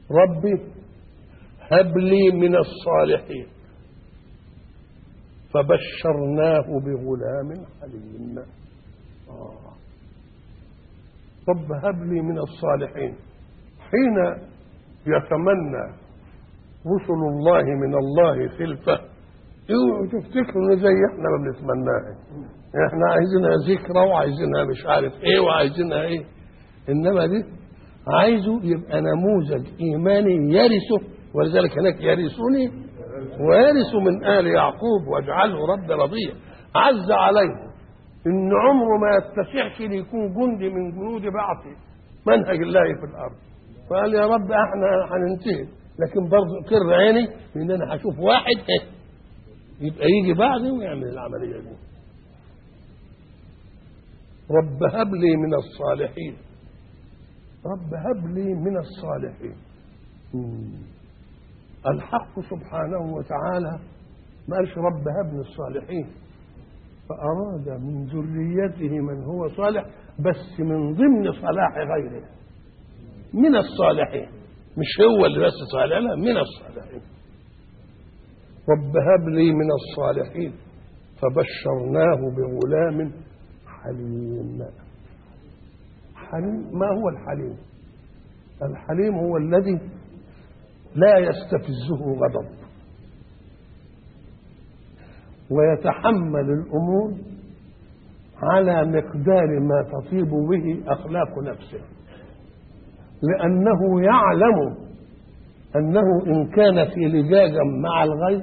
ربي هب لي من الصالحين فبشرناه بغلام حليم آه. رب هب لي من الصالحين حين يتمنى رسل الله من الله خلفه اوعوا تفتكروا ان زي احنا ما بنتمناها احنا عايزينها ذكرى وعايزينها مش عارف ايه وعايزينها ايه انما دي عايزه يبقى نموذج ايماني يرثه ولذلك هناك يرثني ويرث من ال يعقوب واجعله رب رضيا عز عليه ان عمره ما يتسعش ليكون جندي من جنود بعث منهج الله في الارض فقال يا رب احنا هننتهي لكن برضه كر عيني ان انا هشوف واحد ايه يبقى يجي بعدي ويعمل العمليه دي رب هب لي من الصالحين رب هب لي من الصالحين مم. الحق سبحانه وتعالى ما قالش رب هب لي الصالحين فأراد من ذريته من هو صالح بس من ضمن صلاح غيره من الصالحين مش هو اللي بس صالح لا من الصالحين رب هب لي من الصالحين فبشرناه بغلام حليم حليم ما هو الحليم الحليم هو الذي لا يستفزه غضب ويتحمل الامور على مقدار ما تطيب به اخلاق نفسه لانه يعلم انه ان كان في لجاجا مع الغير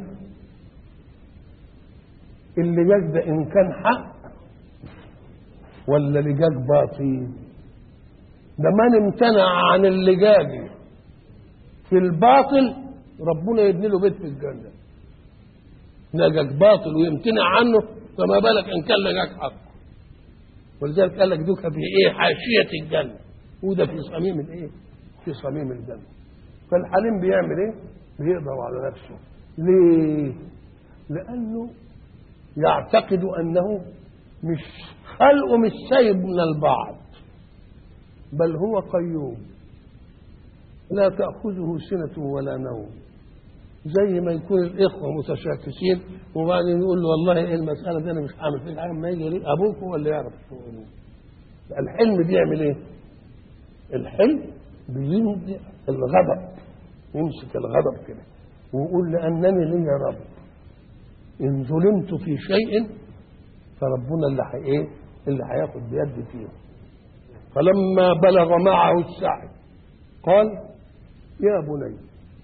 اللجاج ده ان كان حق ولا لجاج باطل ده من امتنع عن اللجاج في الباطل ربنا يبني له بيت في الجنه لجاج باطل ويمتنع عنه فما بالك ان كان لجاج حق ولذلك قال لك دوك في ايه حاشيه الجنه وده في صميم الايه في صميم الجنه فالحليم بيعمل ايه بيقدر على نفسه ليه لانه يعتقد انه مش خلقه مش سايب من البعض بل هو قيوم لا تأخذه سنة ولا نوم زي ما يكون الإخوة متشاكسين وبعدين يقول له والله إيه المسألة دي أنا مش هعمل فيها حاجة ما يجي ليه أبوك هو اللي يعرف الحلم بيعمل إيه؟ الحلم بيمضي الغضب يمسك الغضب كده ويقول لأنني لي رب إن ظلمت في شيء فربنا اللي حي إيه؟ اللي هياخد بيد فيه فلما بلغ معه السعي قال يا بني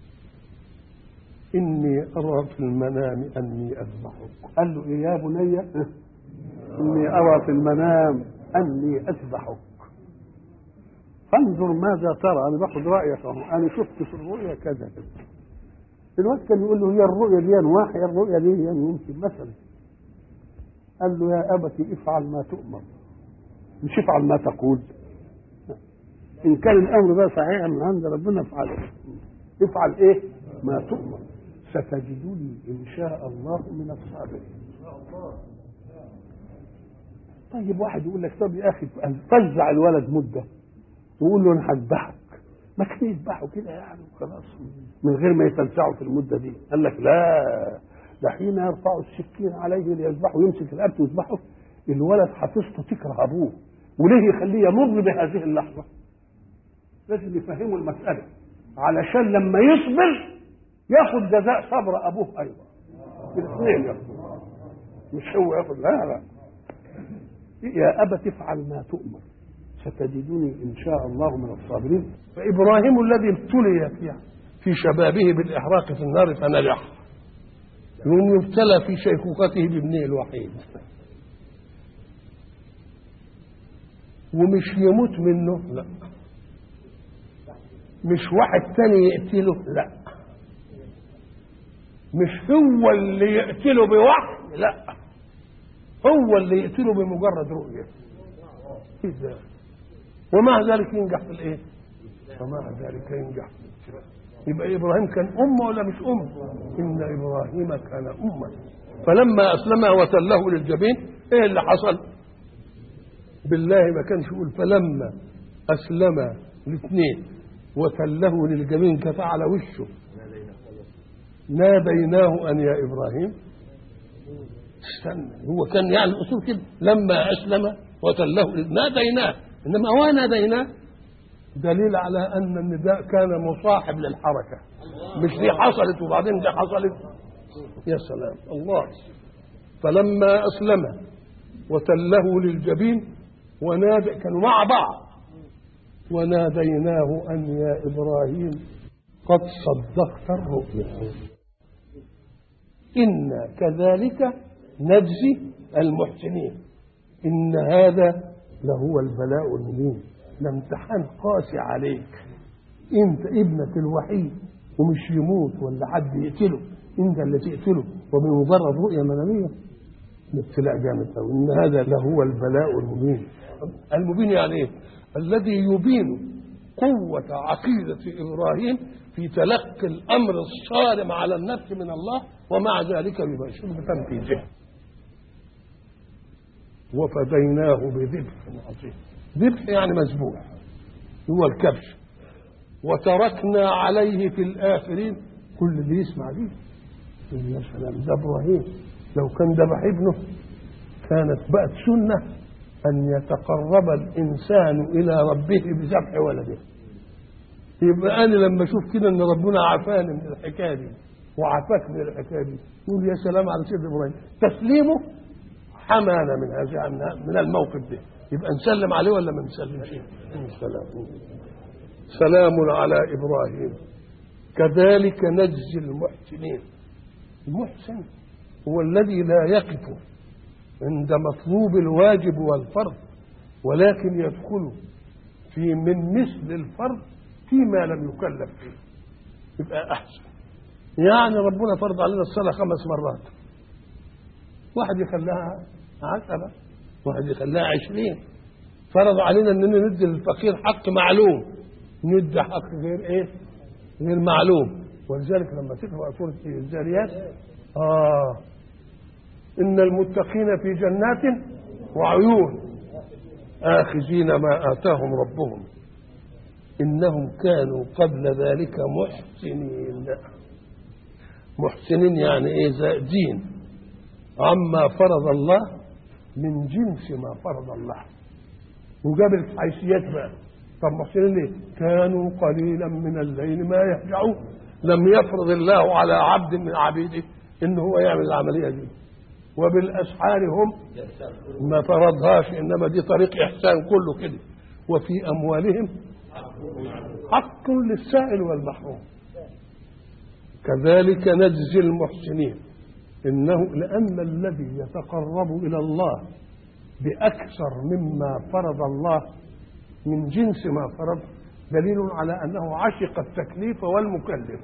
إني أرى في المنام أني أذبحك قال له إيه يا بني إني أرى في المنام أني أذبحك فانظر ماذا ترى أنا باخد رأيك أهو أنا شفت في الرؤيا كذا كذا الوقت كان يقول له هي الرؤيا دي واحد الرؤيا دي يعني يمكن مثلا قال له يا أبت افعل ما تؤمر مش افعل ما تقول إن كان الأمر ده صحيحا من عند ربنا افعله افعل إيه ما تؤمر ستجدني إن شاء الله من الصابرين طيب واحد يقول لك طب يا أخي فزع الولد مدة وقول له أنا هذبحك ما كان يذبحه كده يعني وخلاص من غير ما يفلسعه في المدة دي قال لك لا ده حين يرفع السكين عليه ليذبحه ويمسك الأب ويذبحه الولد حفظته تكره أبوه وليه يخليه يمر بهذه اللحظة لازم يفهموا المسألة علشان لما يصبر ياخد جزاء صبر أبوه أيضا الاثنين ياخدوا مش هو ياخد لا لا يا أبت افعل ما تؤمر ستجدني إن شاء الله من الصابرين فإبراهيم الذي ابتلي في في شبابه بالإحراق في النار فنجح يوم يبتلى في شيخوخته بابنه الوحيد ومش يموت منه لا مش واحد تاني يقتله لا مش هو اللي يقتله بوحي لا هو اللي يقتله بمجرد رؤية إذا ومع ذلك ينجح في الايه ومع ذلك ينجح في الابتلاء يبقى ابراهيم كان امه ولا مش امه ان ابراهيم كان امه فلما اسلم وتله للجبين ايه اللي حصل بالله ما كانش يقول فلما اسلم الاثنين وتله للجبين كف على وشه ناديناه ان يا ابراهيم استنى هو كان يعني الاصول كده لما اسلم وتله ناديناه انما هو ناديناه دليل على ان النداء كان مصاحب للحركه مش دي حصلت وبعدين دي حصلت يا سلام الله فلما اسلم وتله للجبين ونادى كانوا مع بعض وناديناه ان يا ابراهيم قد صدقت الرؤيا انا كذلك نجزي المحسنين ان هذا لهو البلاء المبين ده امتحان قاسي عليك انت ابنك الوحيد ومش يموت ولا حد يقتله انت اللي تقتله وبمجرد رؤيه مناميه ابتلاء جامد قوي ان هذا لهو البلاء المبين المبين يعني ايه الذي يبين قوة عقيدة إبراهيم في تلقي الأمر الصارم على النفس من الله ومع ذلك يبشر بتنفيذه وفديناه بذبح عظيم ذبح يعني مذبوح هو الكبش وتركنا عليه في الآخرين كل اللي يسمع دي يقول يا سلام ده إبراهيم لو كان ذبح ابنه كانت بقت سنة أن يتقرب الإنسان إلى ربه بذبح ولده يبقى أنا لما أشوف كده إن ربنا عافاني من الحكاية دي وعافاك من الحكاية دي يقول يا سلام على سيدنا إبراهيم تسليمه حمانا من هذه من الموقف ده يبقى نسلم عليه ولا ما نسلمش سلام سلام على إبراهيم كذلك نجزي المحسنين المحسن هو الذي لا يقف عند مطلوب الواجب والفرض ولكن يدخل في من مثل الفرض فيما لم يكلف فيه يبقى احسن يعني ربنا فرض علينا الصلاه خمس مرات واحد يخليها عشرة واحد يخليها عشرين فرض علينا اننا ندي للفقير حق معلوم ندي حق غير ايه غير معلوم ولذلك لما تقرا سوره الذاريات اه إن المتقين في جنات وعيون آخذين ما آتاهم ربهم إنهم كانوا قبل ذلك محسنين محسنين يعني إيه زائدين عما فرض الله من جنس ما فرض الله وجاب الحيثيات بقى طب محسنين ليه؟ كانوا قليلا من الليل ما يهجعون لم يفرض الله على عبد من عبيده ان هو يعمل العمليه دي وبالاسحار هم ما فرضهاش انما دي طريق احسان كله كده وفي اموالهم حق للسائل والمحروم كذلك نجزي المحسنين انه لان الذي يتقرب الى الله باكثر مما فرض الله من جنس ما فرض دليل على انه عشق التكليف والمكلف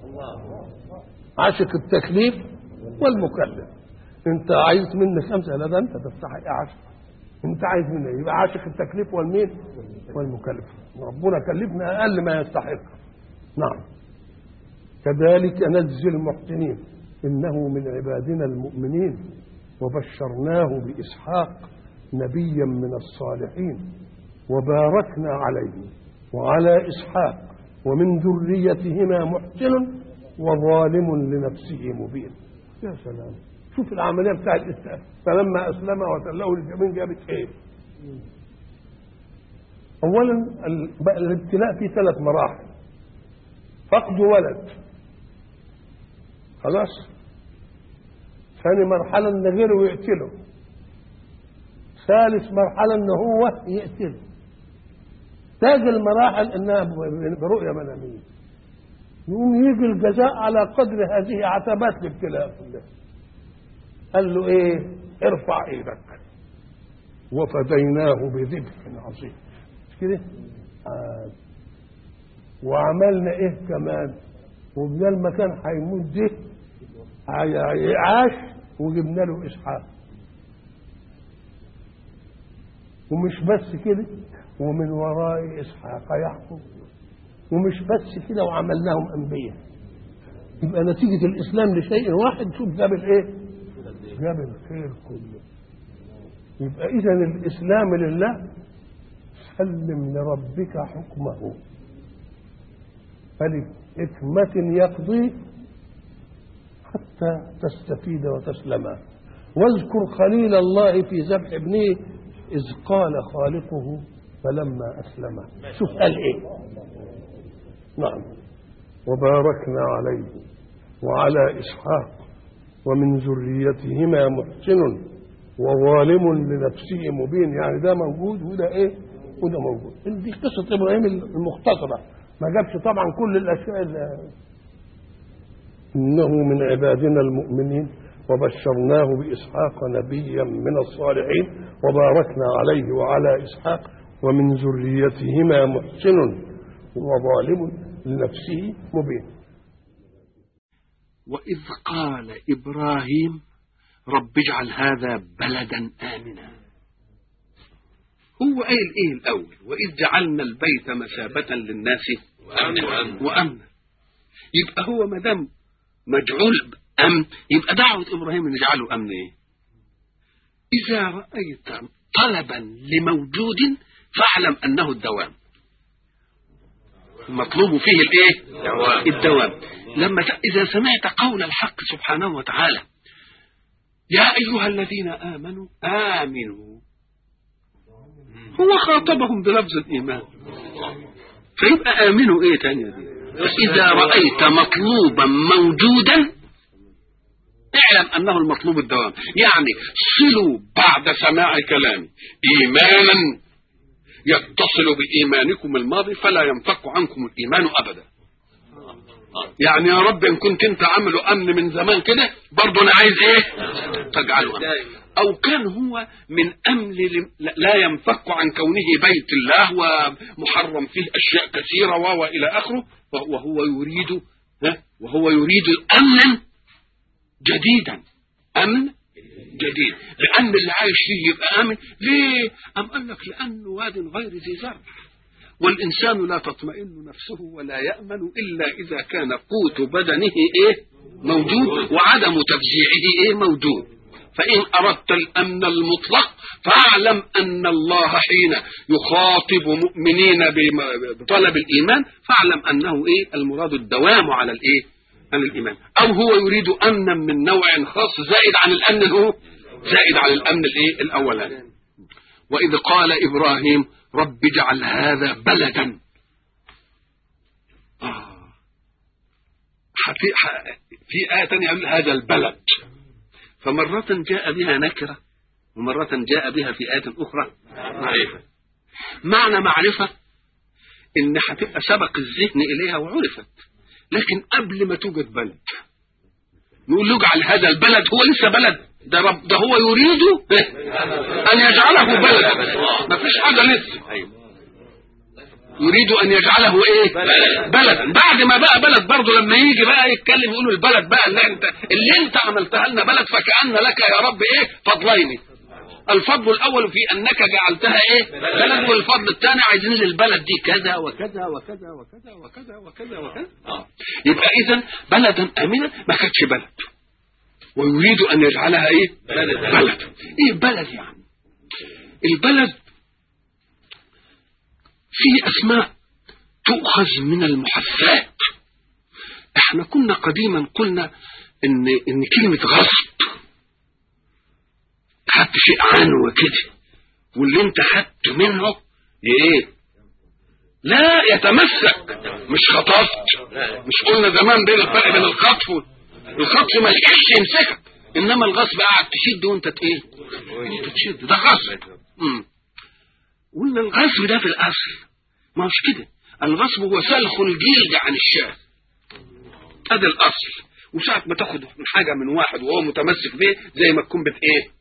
عشق التكليف والمكلف انت عايز مني خمسه لا ده انت تستحق عشرة انت عايز مني يبقى عاشق التكليف والمين والمكلف ربنا كلفنا اقل ما يستحق نعم كذلك نجزي المحسنين انه من عبادنا المؤمنين وبشرناه باسحاق نبيا من الصالحين وباركنا عليه وعلى اسحاق ومن ذريتهما محسن وظالم لنفسه مبين يا سلام شوف العمليه بتاع الاسلام فلما اسلم وتله للجبين جابت ايه؟ اولا الابتلاء فيه ثلاث مراحل فقد ولد خلاص ثاني مرحلة ان غيره يقتله ثالث مرحلة ان هو يقتله تاج المراحل انها برؤية منامية يقوم يجي الجزاء على قدر هذه عتبات الابتلاء كلها قال له ايه ارفع ايدك وفديناه بذبح عظيم مش كده آه. وعملنا ايه كمان وبدل ما كان هيموت ده عاش وجبنا له اسحاق ومش بس كده ومن وراء اسحاق يعقوب ومش بس كده وعملناهم انبياء يبقى نتيجه الاسلام لشيء واحد شوف جاب الايه جاب الخير كله يبقى اذا الاسلام لله سلم لربك حكمه فلحكمة يقضي حتى تستفيد وتسلم واذكر خليل الله في ذبح ابنه إذ قال خالقه فلما أسلم شوف قال إيه نعم وباركنا عليه وعلى إسحاق ومن ذريتهما محسن وظالم لنفسه مبين يعني ده موجود وده ايه وده موجود دي قصة إبراهيم المختصرة ما جابش طبعا كل الأشياء اللي إنه من عبادنا المؤمنين وبشرناه بإسحاق نبيا من الصالحين وباركنا عليه وعلى إسحاق ومن ذريتهما محسن وظالم لنفسه مبين وإذ قال إبراهيم رب اجعل هذا بلدا آمنا هو قايل ايه الاول واذ جعلنا البيت مثابة للناس وامنا وامنا يبقى هو ما دام مجعول امن يبقى دعوة ابراهيم ان نجعله امن ايه اذا رايت طلبا لموجود فاعلم انه الدوام المطلوب فيه الايه الدوام لما ت... اذا سمعت قول الحق سبحانه وتعالى يا ايها الذين امنوا امنوا هو خاطبهم بلفظ الإيمان فيبقى آمنوا إيه تانية دي فإذا رأيت مطلوبا موجودا اعلم أنه المطلوب الدوام يعني صلوا بعد سماع كلامي إيمانا يتصل بإيمانكم الماضي فلا ينفك عنكم الإيمان أبدا يعني يا رب إن كنت أنت عامله أمن من زمان كده برضه أنا عايز إيه تجعله أمن أو كان هو من أمن لا ينفك عن كونه بيت الله ومحرم فيه أشياء كثيرة وإلى آخره وهو يريد وهو يريد أمنا جديدا أمن جديد لأن اللي عايش فيه يبقى آمن ليه؟ أم قال لك لأنه واد غير ذي زرع والإنسان لا تطمئن نفسه ولا يأمن إلا إذا كان قوت بدنه إيه موجود وعدم تفزيعه إيه موجود فإن أردت الأمن المطلق فاعلم أن الله حين يخاطب مؤمنين بطلب الإيمان فاعلم أنه إيه المراد الدوام على الإيه عن الإيمان أو هو يريد أمنا من نوع خاص زائد عن الأمن هو زائد عن الأمن الإيه الأولاني وإذ قال إبراهيم رب اجعل هذا بلدا آه. في في آية ثانية يقول هذا البلد فمرة جاء بها نكرة ومرة جاء بها في آية أخرى معرفة معنى معرفة إن هتبقى سبق الذهن إليها وعرفت لكن قبل ما توجد بلد نقول له اجعل هذا البلد هو لسه بلد ده, رب ده هو يريد أن يجعله بلد ما فيش حاجة لسه يريد ان يجعله ايه بلد بعد ما بقى بلد برضه لما يجي بقى يتكلم يقول البلد بقى اللي انت اللي انت عملتها لنا بلد فكأن لك يا رب ايه فضلين الفضل الاول في انك جعلتها ايه بلد والفضل الثاني عايزين للبلد دي كذا وكذا وكذا وكذا وكذا وكذا وكذا آه. يبقى اذا بلدا امنا ما كانتش بلد ويريد ان يجعلها ايه بلد بلد ايه بلد يعني البلد في أسماء تؤخذ من المحثات احنا كنا قديما قلنا ان ان كلمة غصب خدت شيء عنه كده واللي انت خدت منه ايه لا يتمسك مش خطفت مش قلنا زمان بين الفرق بين الخطف الخطف ما لقاش يمسكك انما الغصب قاعد تشد وانت ايه انت تشد ده غصب امم قلنا الغصب ده في الاصل ما هوش كده الغصب هو سلخ الجلد عن الشاه هذا الاصل وساعة ما تاخد من حاجة من واحد وهو متمسك به زي ما تكون بت ايه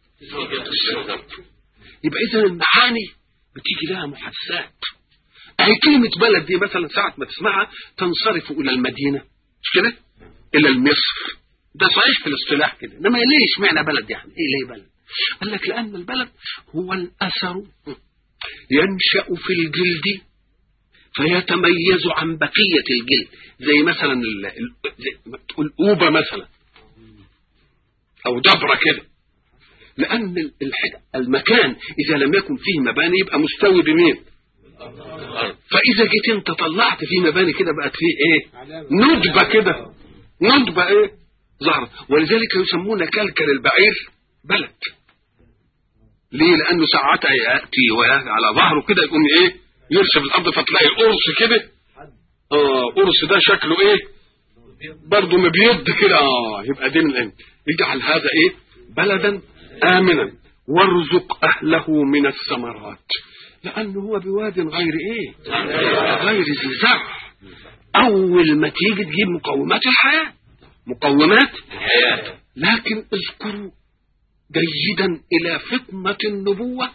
يبقى اذا المعاني بتيجي لها محسات اهي كلمة بلد دي مثلا ساعة ما تسمعها تنصرف الى المدينة مش كده الى المصر ده صحيح في الاصطلاح كده انما ليه اشمعنى بلد يعني ايه ليه بلد قال لك لان البلد هو الاثر ينشأ في الجلد فيتميز عن بقية الجلد زي مثلا ال... ال... زي تقول أوبة مثلا أو دبرة كده لأن الحد... المكان إذا لم يكن فيه مباني يبقى مستوي بمين فاذا جيت انت طلعت في مباني كده بقت فيه ايه ندبه كده ندبه ايه ظهرت ولذلك يسمون كلكل البعير بلد ليه لانه ساعتها ياتي ويأتي على ظهره كده يقوم ايه يرسم الارض فتلاقي قرص كده اه قرص ده شكله ايه برضه مبيض كده اه يبقى دي من ايه يجعل هذا ايه بلدا امنا وارزق اهله من الثمرات لانه هو بواد غير ايه غير ذي زرع اول ما تيجي تجيب مقومات الحياه مقومات الحياه لكن اذكروا جيدا الى فطنه النبوه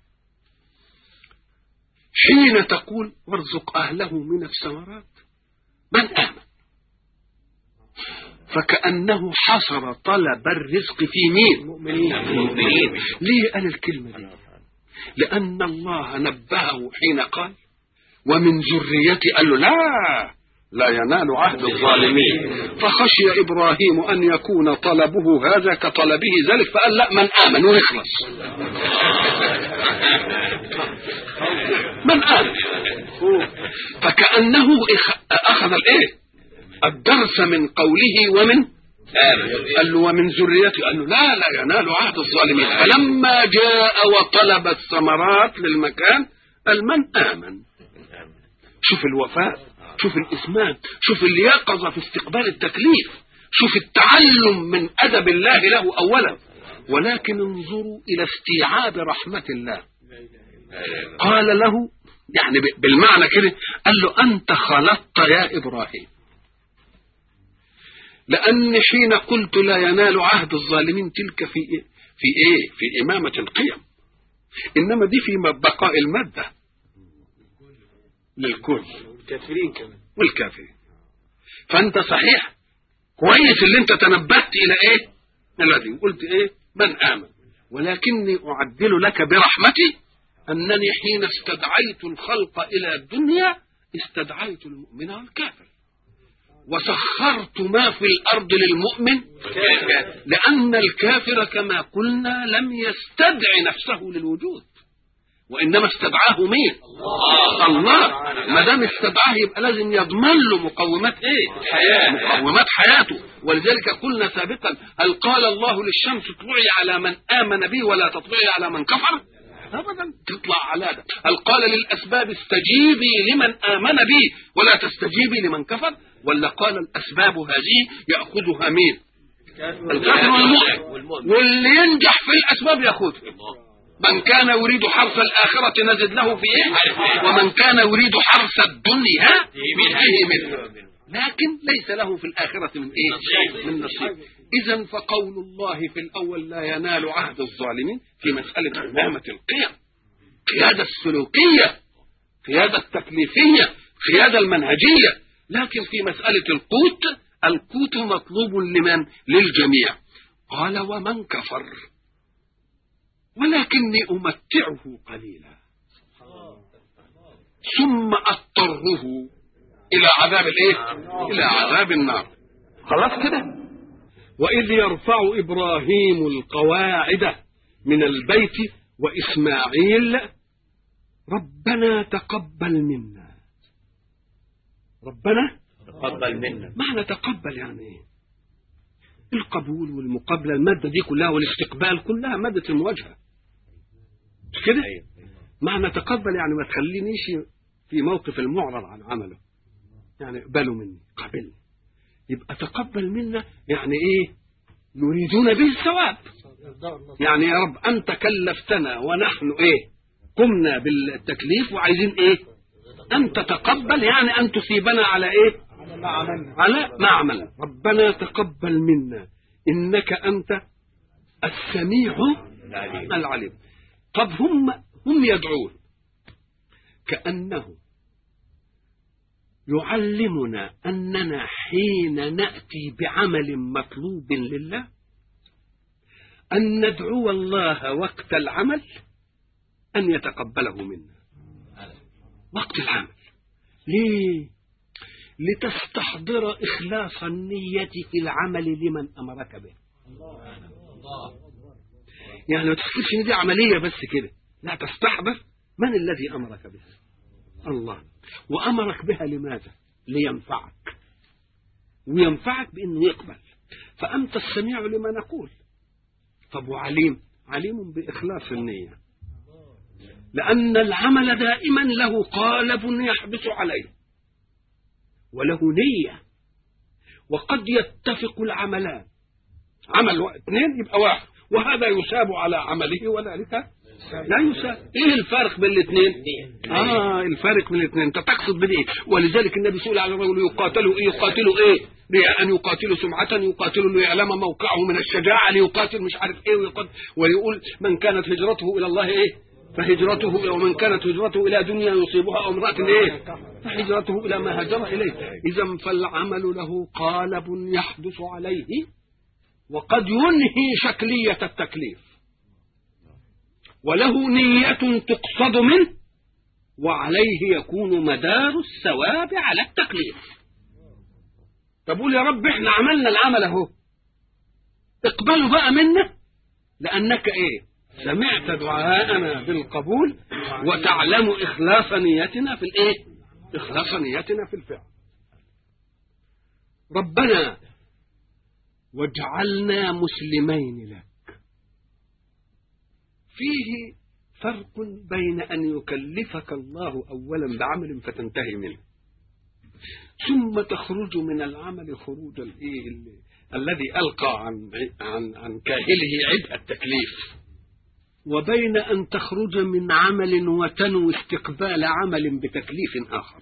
حين تقول وارزق اهله من الثمرات من امن فكانه حصر طلب الرزق في مين المؤمنين ليه قال الكلمه دي لان الله نبهه حين قال ومن ذريتي قال له لا لا ينال عهد الظالمين فخشي ابراهيم ان يكون طلبه هذا كطلبه ذلك فقال لا من امن ويخلص من امن فكانه اخذ الايه الدرس من قوله ومن قال له ومن ذريته قال له لا لا ينال عهد الظالمين فلما جاء وطلب الثمرات للمكان قال من امن شوف الوفاء شوف الإثمان شوف اليقظة في استقبال التكليف شوف التعلم من أدب الله له أولا ولكن انظروا إلى استيعاب رحمة الله قال له يعني بالمعنى كده قال له أنت خلقت يا إبراهيم لأن حين قلت لا ينال عهد الظالمين تلك في إيه؟ في إيه؟ في إمامة القيم إنما دي في بقاء المادة للكل والكافرين كمان والكافرين فانت صحيح كويس اللي انت تنبهت الى ايه الذي قلت ايه من امن ولكني اعدل لك برحمتي انني حين استدعيت الخلق الى الدنيا استدعيت المؤمن والكافر وسخرت ما في الارض للمؤمن لان الكافر كما قلنا لم يستدع نفسه للوجود وانما استدعاه مين الله, الله. ما دام استدعاه يبقى لازم يضمن له مقومات ايه الحياة. مقومات حياته ولذلك قلنا سابقا هل قال الله للشمس اطلعي على من امن بي ولا تطلعي على من كفر ابدا تطلع على ده هل قال للاسباب استجيبي لمن امن بي ولا تستجيبي لمن كفر ولا قال الاسباب هذه ياخذها مين الكافر والمؤمن واللي ينجح في الاسباب ياخذها من كان يريد حرث الآخرة نزد له في إيه ومن كان يريد حرث الدنيا فيه منه لكن ليس له في الآخرة من إيه من نصيب إذا فقول الله في الأول لا ينال عهد الظالمين في مسألة إمامة القيم قيادة السلوكية قيادة التكليفية قيادة المنهجية لكن في مسألة القوت القوت مطلوب لمن للجميع قال ومن كفر ولكني أمتعه قليلا ثم أضطره إلى عذاب الإيه؟ إلى عذاب النار خلاص كده وإذ يرفع إبراهيم القواعد من البيت وإسماعيل ربنا تقبل منا ربنا تقبل منا معنى تقبل يعني ايه القبول والمقابلة المادة دي كلها والاستقبال كلها مادة المواجهة مش كده معنى تقبل يعني ما تخلينيش في موقف المعرض عن عمله يعني اقبلوا مني قبلني يبقى تقبل منا يعني ايه يريدون به الثواب يعني يا رب انت كلفتنا ونحن ايه قمنا بالتكليف وعايزين ايه ان تتقبل يعني ان تصيبنا على ايه على ما عملنا ربنا تقبل منا انك انت السميع العليم طب هم هم يدعون كانه يعلمنا اننا حين ناتي بعمل مطلوب لله ان ندعو الله وقت العمل ان يتقبله منا وقت العمل ليه لتستحضر إخلاص النية في العمل لمن أمرك به يعني ما تفكرش إن دي عملية بس كده لا تستحضر من الذي أمرك بها الله وأمرك بها لماذا لينفعك وينفعك بأنه يقبل فأنت السميع لما نقول طب وعليم عليم بإخلاص النية لأن العمل دائما له قالب يحبس عليه وله نية وقد يتفق العملان عمل اثنين يبقى واحد وهذا يساب على عمله وذلك لا يساب ايه الفرق بين الاثنين اه الفرق بين الاثنين انت تقصد بايه ولذلك النبي سئل على الرجل يقاتلوا ايه يقاتلوا ايه ان يقاتلوا سمعة يقاتلوا ليعلم موقعه من الشجاعة ليقاتل مش عارف ايه ويقاتل ويقول من كانت هجرته الى الله ايه فهجرته ومن كانت هجرته الى دنيا يصيبها او امرأة ايه فهجرته الى ما هاجر اليه اذا فالعمل له قالب يحدث عليه وقد ينهي شكلية التكليف وله نية تقصد منه وعليه يكون مدار الثواب على التكليف طب قول يا رب احنا عملنا العمل اهو اقبلوا بقى منا لانك ايه سمعت دعاءنا بالقبول وتعلم اخلاص نيتنا في الايه اخلاص نيتنا في الفعل ربنا واجعلنا مسلمين لك فيه فرق بين أن يكلفك الله أولا بعمل فتنتهي منه ثم تخرج من العمل خروج الإيه الذي ألقى عن عن عن كاهله عبء التكليف وبين أن تخرج من عمل وتنوي استقبال عمل بتكليف آخر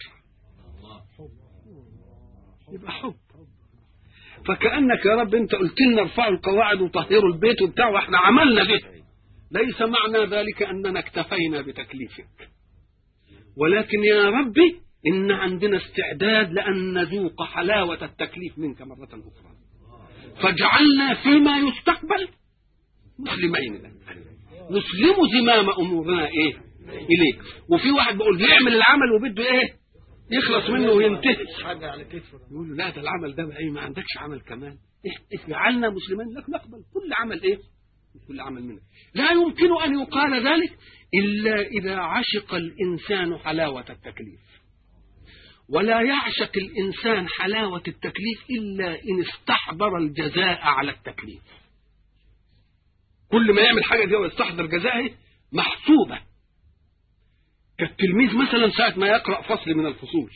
يبقى حب فكأنك يا رب أنت قلت لنا ارفعوا القواعد وطهروا البيت وبتاع واحنا عملنا به ليس معنى ذلك أننا اكتفينا بتكليفك ولكن يا ربي إن عندنا استعداد لأن نذوق حلاوة التكليف منك مرة أخرى فاجعلنا فيما يستقبل مسلمين لك نسلم زمام أمورنا إيه إليك وفي واحد بيقول يعمل العمل وبده إيه يخلص منه وينتهي حاجة على كتفه يقول له لا ده العمل ده بقى ايه ما عندكش عمل كمان إيه اجعلنا مسلمين لك نقبل كل عمل ايه كل عمل منك لا يمكن ان يقال ذلك الا اذا عشق الانسان حلاوه التكليف ولا يعشق الانسان حلاوه التكليف الا ان استحضر الجزاء على التكليف كل ما يعمل حاجه دي ويستحضر جزائه محسوبه كالتلميذ مثلا ساعة ما يقرأ فصل من الفصول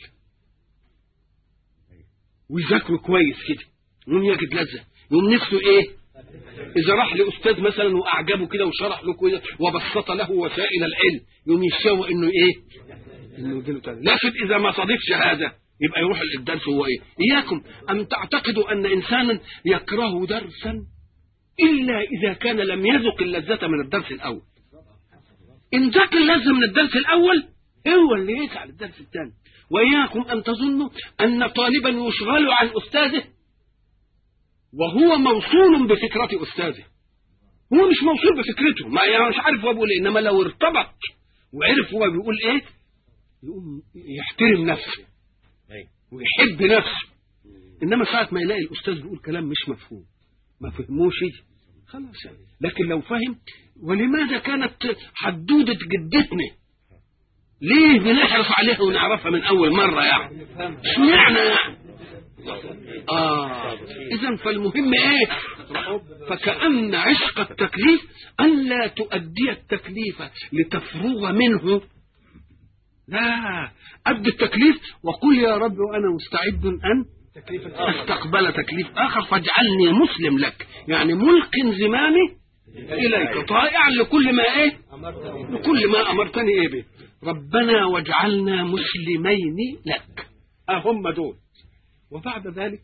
ويذاكره كويس كده يقوم يجد لذة يقوم نفسه ايه إذا راح لأستاذ مثلا وأعجبه كده وشرح له كده وبسط له وسائل العلم يقوم يشاوى إنه إيه؟ إنه يجيله تاني لكن إذا ما صادفش هذا يبقى يروح الدرس هو إيه؟ إياكم أن تعتقدوا أن إنسانا يكره درسا إلا إذا كان لم يذق اللذة من الدرس الأول إن ذاك اللذة من الدرس الأول هو اللي يسعى للدرس الثاني وإياكم أن تظنوا أن طالبا يشغل عن أستاذه وهو موصول بفكرة أستاذه هو مش موصول بفكرته ما يعني مش عارف هو بيقول إيه إنما لو ارتبط وعرف هو بيقول إيه يقوم يحترم نفسه ويحب نفسه إنما ساعة ما يلاقي الأستاذ بيقول كلام مش مفهوم ما فهموش خلاص يعني. لكن لو فهم ولماذا كانت حدودة جدتنا ليه بنحرص عليها ونعرفها من أول مرة يعني اشمعنى يعني آه إذا فالمهم إيه فكأن عشق التكليف ألا تؤدي التكليف لتفرغ منه لا أد التكليف وقل يا رب وأنا مستعد أن استقبل تكليف آخر فاجعلني مسلم لك يعني ملق زمامي إليك طائعا لكل ما إيه لكل ما أمرتني إيه به ربنا واجعلنا مسلمين لك أهم دول وبعد ذلك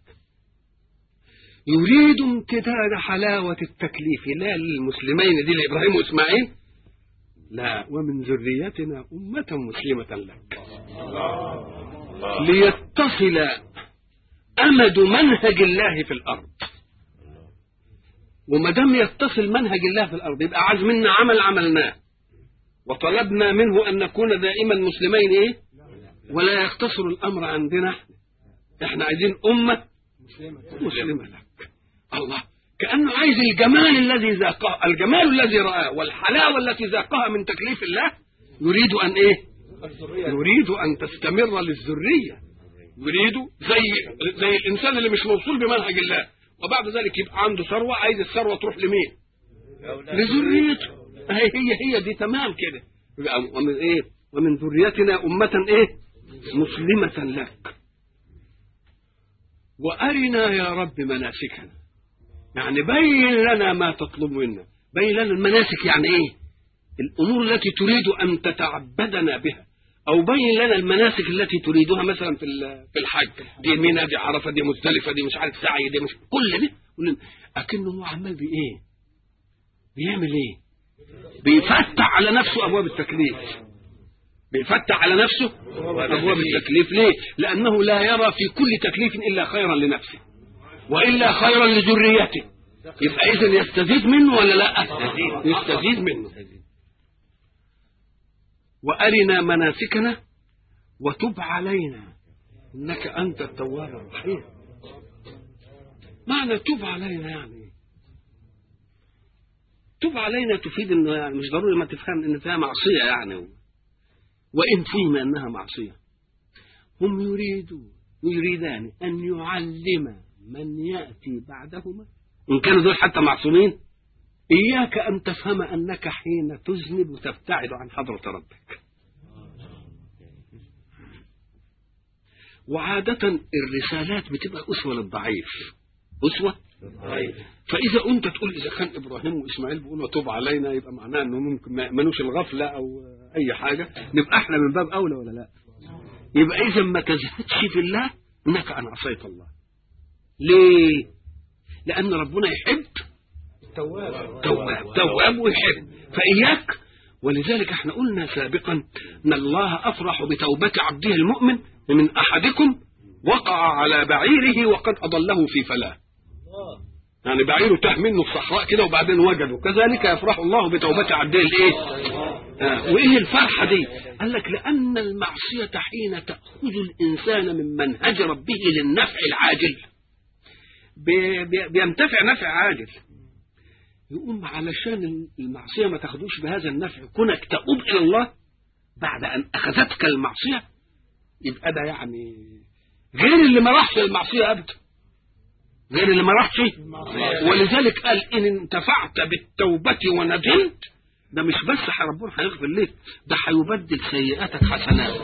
يريد امتداد حلاوة التكليف لا للمسلمين دي لإبراهيم وإسماعيل لا ومن ذريتنا أمة مسلمة لك ليتصل أمد منهج الله في الأرض وما دام يتصل منهج الله في الأرض يبقى عايز منا عمل عملناه وطلبنا منه أن نكون دائما مسلمين إيه ولا يقتصر الأمر عندنا احنا عايزين أمة مسلمة لك الله كأنه عايز الجمال الذي ذاقه الجمال الذي رآه والحلاوة التي ذاقها من تكليف الله يريد أن إيه يريد ان تستمر للذريه يريد زي زي الانسان اللي مش موصول بمنهج الله وبعد ذلك يبقى عنده ثروه عايز الثروه تروح لمين؟ لذريته هي هي هي دي تمام كده يبقى ومن ايه؟ ومن ذريتنا امه ايه؟ مسلمه لك وارنا يا رب مناسكنا يعني بين لنا ما تطلب منا بين لنا المناسك يعني ايه؟ الامور التي تريد ان تتعبدنا بها او بين لنا المناسك التي تريدها مثلا في ال- في الحج دي منى دي عرفه دي مزدلفه دي مش عارف سعي دي مش كل ده كل اكنه هو عمال بايه بيعمل ايه بيفتح على نفسه ابواب التكليف بيفتح على نفسه ابواب التكليف ليه لانه لا يرى في كل تكليف الا خيرا لنفسه والا خيرا لذريته يبقى اذا يستزيد منه ولا لا يستزيد منه وارنا مناسكنا وتب علينا انك انت التواب الرحيم معنى تب علينا يعني إيه؟ تب علينا تفيد انه يعني مش ضروري ما تفهم ان فيها معصيه يعني وان فهم انها معصيه هم يريدون يريدان ان يعلم من ياتي بعدهما ان كانوا دول حتى معصومين اياك ان تفهم انك حين تذنب وتبتعد عن حضره ربك وعادة الرسالات بتبقى أسوة للضعيف أسوة فإذا أنت تقول إذا كان إبراهيم وإسماعيل بيقولوا توب علينا يبقى معناه إنه ممكن ما يأمنوش الغفلة أو أي حاجة نبقى إحنا من باب أولى ولا لا يبقى إذا ما تزهدش في الله إنك أن عصيت الله ليه؟ لأن ربنا يحب تواب تواب تواب ويحب فإياك ولذلك احنا قلنا سابقا ان الله افرح بتوبة عبده المؤمن من احدكم وقع على بعيره وقد اضله في فلاه يعني بعيره تاه منه الصحراء كده وبعدين وجده كذلك يفرح الله بتوبة عبده الايه آه. وايه الفرحة دي قال لك لان المعصية حين تأخذ الانسان من منهج ربه للنفع العاجل بي- بي- بينتفع نفع عاجل يقوم علشان المعصية ما تاخدوش بهذا النفع كونك تؤوب إلى الله بعد أن أخذتك المعصية يبقى ده يعني غير اللي ما راحش المعصية أبدا غير اللي ما راحش ولذلك قال إن انتفعت بالتوبة وندمت ده مش بس ربنا هيغفر لك ده هيبدل سيئاتك حسنات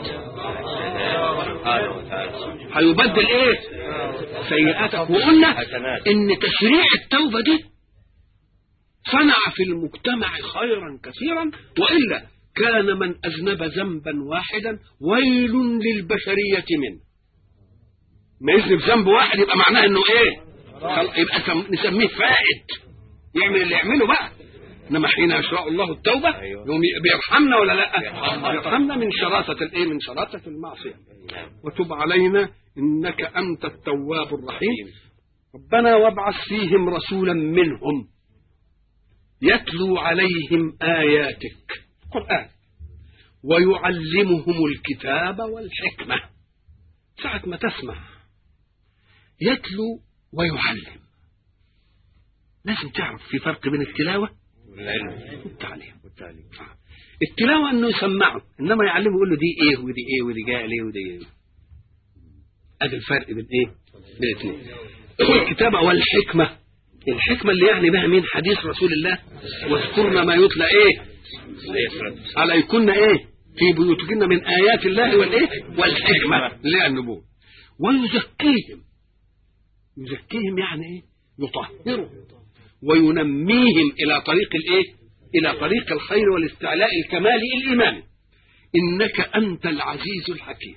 هيبدل ايه سيئاتك وقلنا ان تشريع التوبة دي صنع في المجتمع خيرا كثيرا والا كان من اذنب ذنبا واحدا ويل للبشريه منه ما يذنب ذنب واحد يبقى معناه انه ايه خل- يبقى سم- نسميه فائد يعمل اللي يعمله بقى انما حين يشرع الله التوبه يقوم ي- بيرحمنا ولا لا بيرحمنا من شراسه الايه من شراسه المعصيه وتب علينا انك انت التواب الرحيم ربنا وابعث فيهم رسولا منهم يتلو عليهم آياتك قرآن ويعلمهم الكتاب والحكمة ساعة ما تسمع يتلو ويعلم لازم تعرف في فرق بين التلاوة والتعليم آه. التلاوة انه يسمعه انما يعلمه يقول له دي ايه ودي ايه ودي جايه ليه ودي ايه ادي الفرق بين ايه بين الاثنين والكتابة والحكمة الحكمة اللي يعني بها مين حديث رسول الله واذكرنا ما يتلى ايه عليكن ايه في بيوتكن من ايات الله والايه والحكمة اللي هي النبوة ويزكيهم يزكيهم يعني ايه يطهرهم وينميهم الى طريق الايه الى طريق الخير والاستعلاء الكمالي الايماني انك انت العزيز الحكيم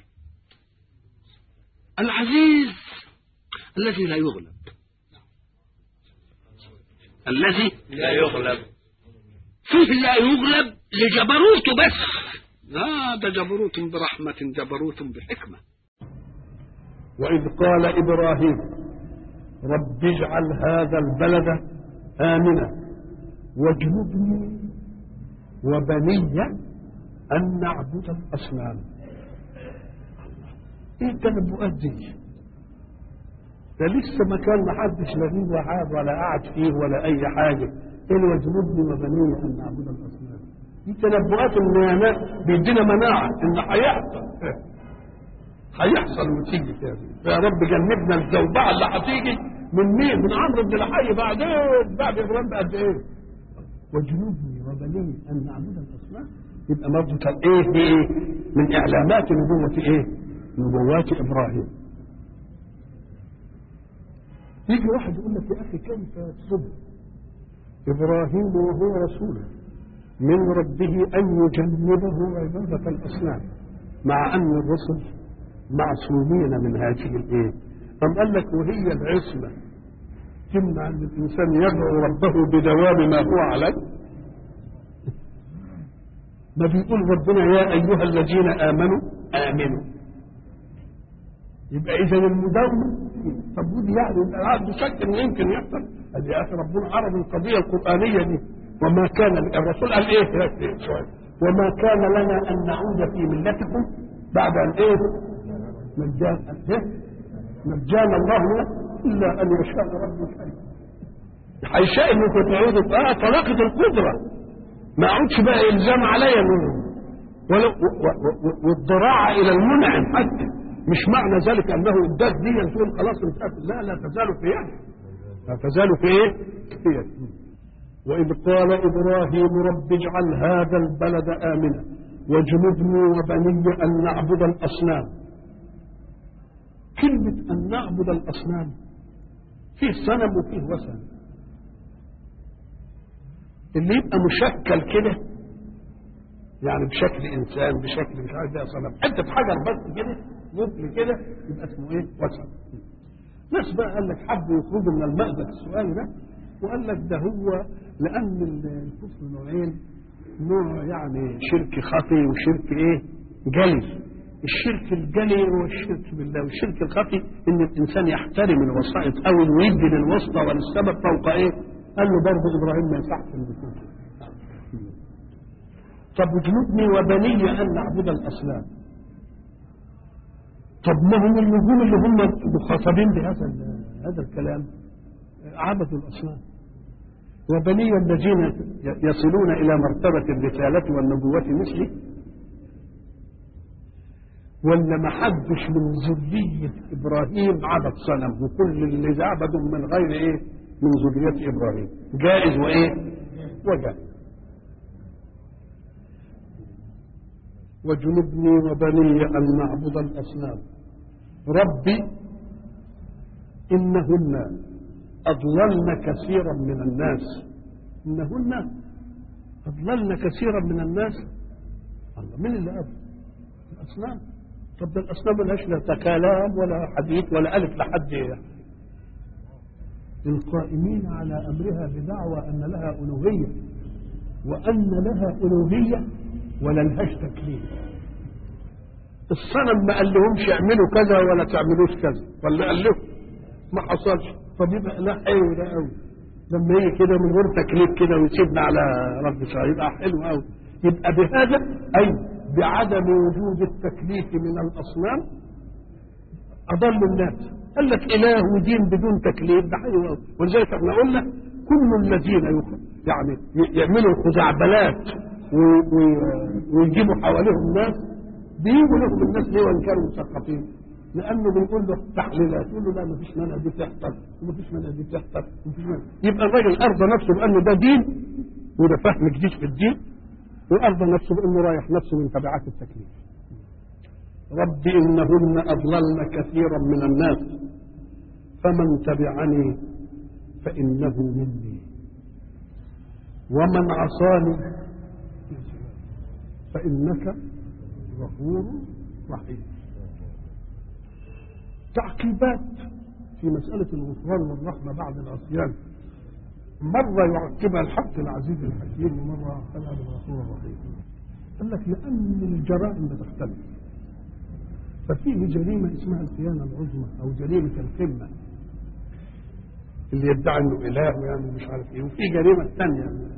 العزيز الذي لا يغلب الذي لا يغلب فيه لا يغلب لجبروته بس لا ده جبروت برحمة جبروت بحكمة وإذ قال إبراهيم رب اجعل هذا البلد آمنا واجنبني وبني أن نعبد الأصنام إيه التنبؤات دي؟ ده لسه مكان ما حدش لا فيه وعاد ولا قعد فيه ولا أي حاجة إيه واجنبني وبني أن نعبد الأصنام دي تنبؤات ان بيدينا مناعه ان هيحصل هيحصل وتيجي كده يا رب جنبنا الزوبعه اللي هتيجي من مين؟ من عمرو بن الحي بعدين بعد ابراهيم بقد ايه؟ وجنوبني وبني ان نعبد الاصنام يبقى برضه كان ايه ايه؟ من اعلامات نبوه ايه؟ نبوات ابراهيم. يجي واحد يقول لك يا اخي كيف تصب ابراهيم وهو رسول من ربه ان يجنبه عباده الاصنام مع ان الرسل معصومين من هذه الايه؟ أم قال لك وهي العصمة تمنع أن الإنسان يدعو ربه بدوام ما هو عليه ما بيقول ربنا يا أيها الذين آمنوا آمنوا يبقى إذا المداومة طب ودي يعني عنده شك إن يمكن يحصل قال يا أخي ربنا عرض القضية القرآنية دي وما كان الرسول قال إيه شوية وما كان لنا أن نعود في ملتكم بعد أن إيه نجانا إيه نجانا الله منه الا ان يشاء ربك هيشاء انكم تعودوا اه طلاقه القدره ما اقعدش بقى الزام عليا منهم ولو والضراعه الى المنعم حتى مش معنى ذلك انه اداك دي تقول خلاص انتهت لا لا تزال في يده لا تزال في ايه؟ في يده واذ قال ابراهيم رب اجعل هذا البلد امنا واجنبني وبني ان نعبد الاصنام كلمة أن نعبد الأصنام فيه صنم وفيه وثن اللي يبقى مشكل كده يعني بشكل إنسان بشكل مش عارف ده صنم حتة حجر بس كده ممكن كده يبقى اسمه إيه؟ وثن ناس بقى قال لك حبوا يخرجوا من المأزق السؤال ده وقال لك ده هو لأن الكفر نوعين نوع يعني شرك خفي وشرك إيه؟ جلي الشرك الجلي هو الشرك بالله والشرك الخفي ان الانسان يحترم الوسائط او ويدي للوسطى وللسبب فوق ايه؟ قال له برضه ابراهيم ما يصحش ان يكون طب اجنبني وبني ان نعبد الاصنام طب ما هم النجوم اللي هم مخاطبين بهذا هذا الكلام عبدوا الاصنام وبني الذين يصلون الى مرتبه الرساله والنبوه مثلي ولا ما حدش من ذرية إبراهيم عبد صنم وكل اللي عبدوا من غير إيه؟ من ذرية إبراهيم جائز وإيه؟ وجائز وجنبني وبني أن نعبد الأصنام ربي إنهن أضللن كثيرا من الناس إنهن أضللن كثيرا من الناس الله من اللي أضل الأصنام طب ده الأصنام ملهاش لا كلام ولا حديث ولا ألف لحد القائمين على أمرها بدعوى أن لها ألوهية وأن لها ألوهية ولا لهاش تكليف الصنم ما قال لهمش اعملوا كذا ولا تعملوش كذا ولا قال لهم ما حصلش طب يبقى لا حلو ده قوي لما يجي كده من غير تكليف كده ويسيبنا على رب شاء يبقى حلو قوي يبقى بهذا اي بعدم وجود التكليف من الاصنام اضل الناس قال لك اله ودين بدون تكليف ده حلو قوي ولذلك احنا قلنا كل الذين يعني يعملوا الخزعبلات ويجيبوا حواليهم ناس بيجوا لهم الناس ليه وان كانوا مثقفين لانه بيقول له تحليلات يقول له لا ما فيش مانع دي تحصل وما فيش مانع دي تحصل مفيش مانع يبقى الراجل ارضى نفسه بانه ده دين وده فهم جديد في الدين وارضى نفسه بانه رايح نفسه من تبعات التكليف رب انهن اضللن كثيرا من الناس فمن تبعني فانه مني ومن عصاني فإنك غفور رحيم تعقيبات في مسألة الغفران والرحمة بعد العصيان مرة يعقبها الحق العزيز الحكيم ومرة يعقبها بالغفور الرحيم قال لك لأن الجرائم بتختلف ففيه جريمة اسمها الخيانة العظمى أو جريمة القمة اللي يدعي انه اله ويعني مش عارف ايه وفي جريمه ثانيه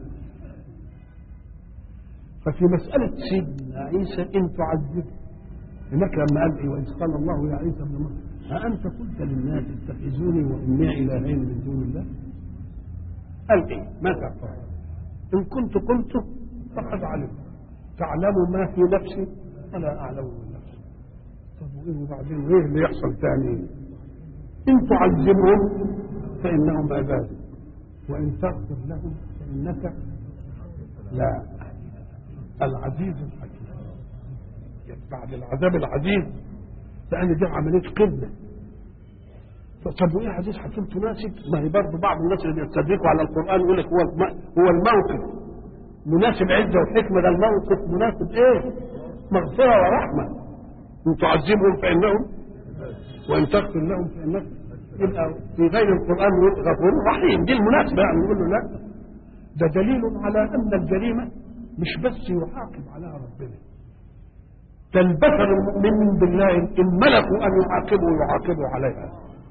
ففي مسألة سيدنا عيسى إن تعذب هناك لما قال إيه وإذ قال الله يا عيسى ابن مريم أأنت قلت للناس اتخذوني وأمي إلهين من دون الله؟ قال إيه؟ ماذا قال؟ إن كنت قلته فقد علمت تعلم ما في نفسي ولا اعلم من نفسي طب وايه وبعدين ايه اللي يحصل تاني ان تعذبهم فانهم عبادك وان تغفر لهم فانك لا العزيز الحكيم بعد العذاب العزيز لان دي عمليه قمه طب وايه حديث حكيم تناسب؟ ما هي برضه بعض الناس اللي بيستدركوا على القران يقول لك هو الم- هو الموقف مناسب عزه وحكمه ده الموقف مناسب ايه؟ مغفره ورحمه ان تعذبهم فانهم وان تغفر لهم فانك يبقى في غير القران يقول غفور رحيم دي المناسبه يعني نقول له لا ده دليل على ان الجريمه مش بس يعاقب عليها ربنا ده البشر المؤمنين بالله ان ملكوا ان يعاقبوا يعاقبوا عليها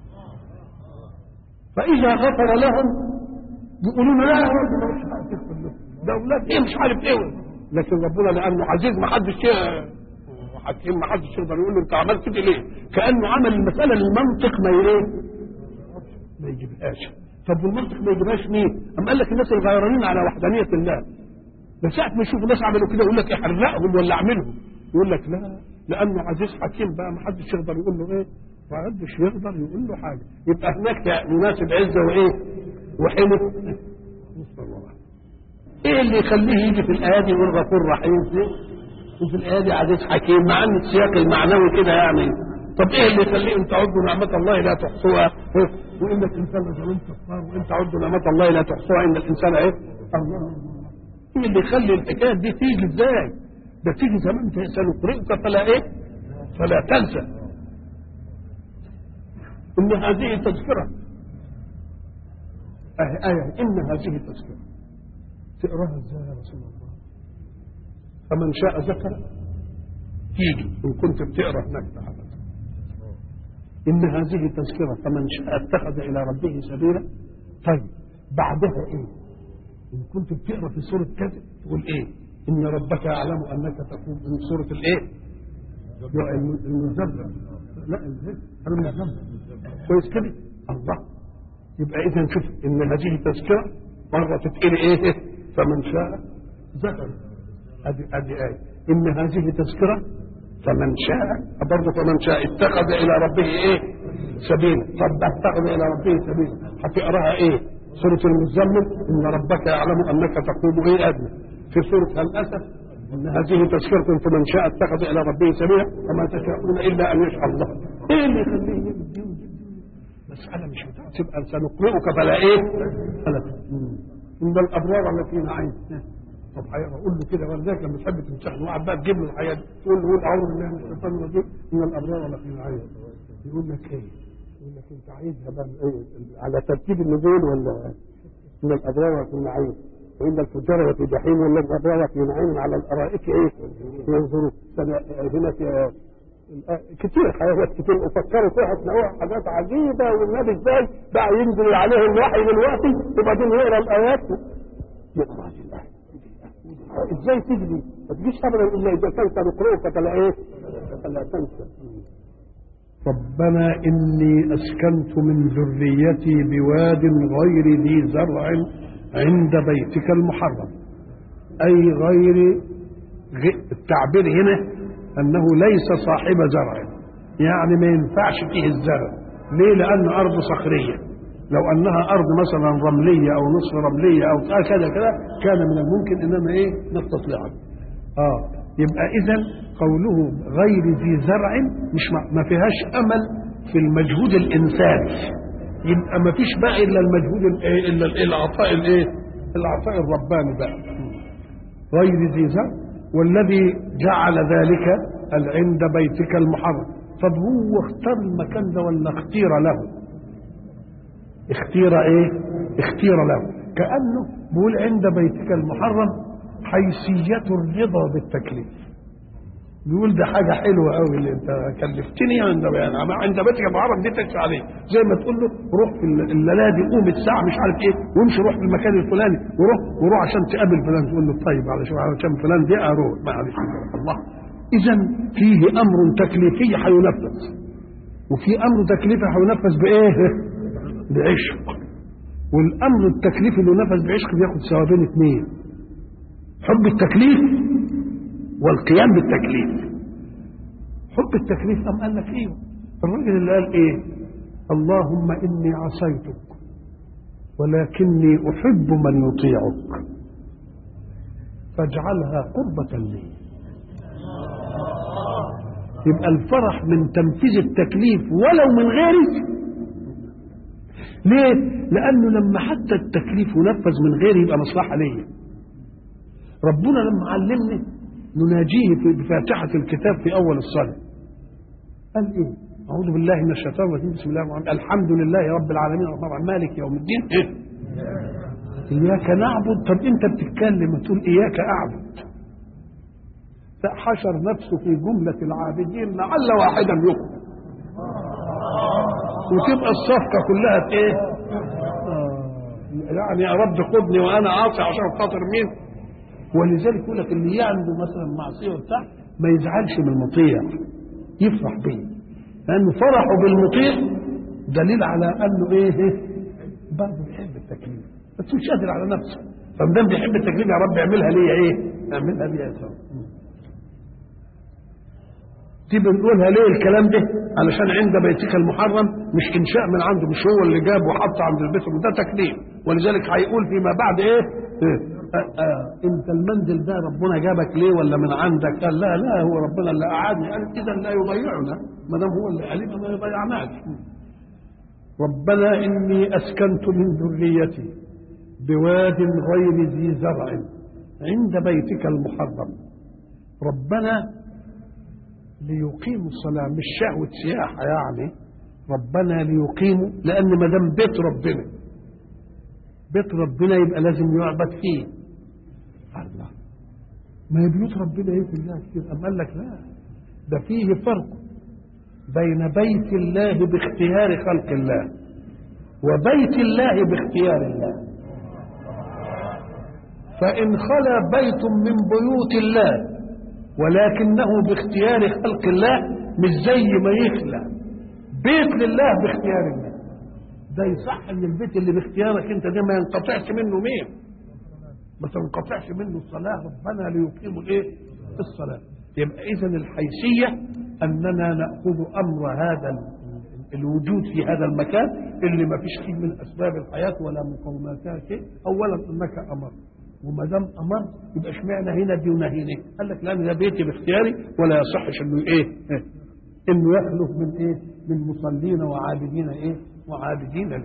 فاذا غفر لهم يقولون لا يا رب ده مش عارف يغفر لهم ده اولاد ايه مش عارف ايه لكن ربنا لانه عزيز ما حدش حكيم ما حدش يقدر يقول له انت عملت كده ليه؟ كانه عمل المساله للمنطق ما ايه؟ ما يجيبهاش طب والمنطق ما يجيبهاش مين؟ أم قال لك الناس الغيرانين على وحدانيه الله ده ساعة ما يشوفوا ناس عملوا كده يقول لك احرقهم ولا اعملهم يقول لك لا لانه عزيز حكيم بقى ما حدش يقدر يقول له ايه ما حدش يقدر يقول له حاجه يبقى هناك مناسب عزه وايه وحلم نسال الله ايه اللي يخليه يجي في الايه دي يقول غفور رحيم وفي الايه دي عزيز حكيم مع ان السياق المعنوي كده يعني طب ايه اللي يخليه ان تعدوا نعمه الله لا تحصوها وان الانسان لظلوم كفار وان تعدوا نعمه الله لا تحصوها ان الانسان ايه الله ايه اللي يخلي الحكايه دي تيجي ازاي ده تيجي زمان سنقرئك فلا ايه فلا تنسى ان هذه تذكره آية آية إن هذه تذكرة تقراها ازاي يا رسول الله فمن شاء ذكر تيجي إن كنت بتقرا هناك تعالى إن هذه تذكرة فمن شاء اتخذ إلى ربه سبيلا طيب بعدها إيه؟ إن كنت بتقرا في سورة كذا تقول إيه؟ إن ربك يعلم أنك تقوم من سورة الإيه؟ المزمل لا المزمل كويس كده الله يبقى إذا شوف إن هذه تذكرة مرة تتقري إيه؟ فمن شاء ذكر أدي أدي آية إن هذه تذكرة فمن شاء برضه فمن شاء اتخذ إلى ربه إيه؟ سبيلا طب اتخذ إلى ربه سبيلا هتقراها إيه؟ سورة المزمل إن ربك يعلم أنك تقوم إيه أدنى في سورة الأسف إن هذه تذكرة فمن شاء اتخذ إلى ربه سبيلا وما تشاءون إلا أن يشاء الله إيه اللي يخليه يبدي مسألة مش بتاعت تبقى سنقرئك فلا إيه؟ فلا إن الأبرار التي نعيم طب اقول له كده ولذلك لما تحب تمسحه وقعد بقى تجيب له الحياه دي تقول له قول اعوذ بالله من الشيطان الرجيم ان الابرار لفي نعيم يقول لك ايه؟ يقول لك انت عايزها بقى ايه على ترتيب النزول ولا ان الابرار في نعيم وان الفجار في جحيم ولا الابرار في نعيم على الارائك ايه؟ ينظروا هنا في كتير حاجات كتير وفكروا فيها تلاقوها حاجات عجيبه والنبي ازاي بقى ينزل عليه الوحي دلوقتي وبعدين يقرا الايات يقرا الايه ازاي تجري ما تجيش ابدا الا اذا كنت نقرئك فلا ايه فلا تنسى ربنا إني أسكنت من ذريتي بواد غير ذي زرع عند بيتك المحرم أي غير التعبير هنا أنه ليس صاحب زرع يعني ما ينفعش فيه الزرع ليه لأن أرض صخرية لو أنها أرض مثلا رملية أو نصف رملية أو كذا كذا كان من الممكن إنما إيه نستطيع آه يبقى إذا قوله غير ذي زرع مش ما فيهاش أمل في المجهود الإنساني يبقى ما فيش بقى إلا المجهود الإيه إلا العطاء الإيه العطاء الرباني بقى غير ذي زرع والذي جعل ذلك عند بيتك المحرم طب هو اختار المكان ده ولا اختير له اختير ايه اختير له كأنه بيقول عند بيتك المحرم حيثية الرضا بالتكليف بيقول ده حاجة حلوة قوي اللي انت كلفتني عند يعني عند بيتك المحرم دي تكفي عليه زي ما تقول له روح في الليلة دي قوم الساعة مش عارف ايه وامشي روح في المكان الفلاني وروح وروح عشان تقابل فلان تقول له طيب علشان عشان فلان دي اروح معلش الله اذا فيه امر تكليفي هينفذ وفي امر تكليفي هينفذ بايه؟ بعشق والامر التكليفي اللي نفذ بعشق بياخد ثوابين اثنين حب التكليف والقيام بالتكليف حب التكليف أم قال لك إيه الراجل اللي قال إيه اللهم إني عصيتك ولكني أحب من يطيعك فاجعلها قربة لي يبقى الفرح من تنفيذ التكليف ولو من غيرك ليه؟ لأنه لما حتى التكليف ينفذ من غيري يبقى مصلحة ليا ربنا لما علمني نناجيه في بفاتحة الكتاب في أول الصلاة قال إيه؟ أعوذ بالله من الشيطان الرجيم بسم الله الرحمن الرحيم الحمد لله رب العالمين الرحمن الرحيم مالك يوم الدين إيه؟ إياك نعبد طب أنت بتتكلم وتقول إياك أعبد فحشر نفسه في جملة العابدين لعل واحدا يقبل وتبقى الصفقة كلها إيه؟ آه يعني يا رب خدني وأنا عاصي عشان خاطر مين؟ ولذلك يقول لك اللي عنده مثلا معصية وبتاع ما يزعلش من المطيع يفرح بيه لأنه فرحه بالمطيع دليل على أنه إيه برضه بيحب التكليف بس مش قادر على نفسه فما دام بيحب التكليف يا رب اعملها ليا إيه؟ اعملها ليا يا سلام دي بنقولها ليه الكلام ده علشان عند بيتك المحرم مش انشاء من عنده مش هو اللي جاب وحط عند البيت ده تكليف ولذلك هيقول فيما بعد ايه, إيه؟ آه آه انت المنزل ده ربنا جابك ليه ولا من عندك قال لا لا هو ربنا اللي قعدني قال اذا لا يضيعنا ما دام هو اللي علينا ما يضيعناش ربنا اني اسكنت من ذريتي بواد غير ذي زرع عند بيتك المحرم ربنا ليقيموا الصلاة مش شهوة سياحة يعني ربنا ليقيموا لأن ما دام بيت ربنا بيت ربنا يبقى لازم يعبد فيه الله ما هي بيوت ربنا ايه كلها كتير أم قال لك لا ده فيه فرق بين بيت الله باختيار خلق الله وبيت الله باختيار الله فإن خلا بيت من بيوت الله ولكنه باختيار خلق الله مش زي ما يخلق بيت لله باختيار الله ده يصح ان البيت اللي باختيارك انت ده ما ينقطعش منه مين ما تنقطعش منه الصلاه ربنا ليقيم الايه الصلاه يبقى اذا الحيثيه اننا ناخذ امر هذا الوجود في هذا المكان اللي ما فيش فيه من اسباب الحياه ولا مقوماتها شيء اولا انك امرت وما دام امر يبقى اشمعنى هنا دي ونهينا قال لك لان ده بيتي باختياري ولا يصحش انه ايه انه يخلف من ايه من مصلين وعابدين ايه وعابدين لي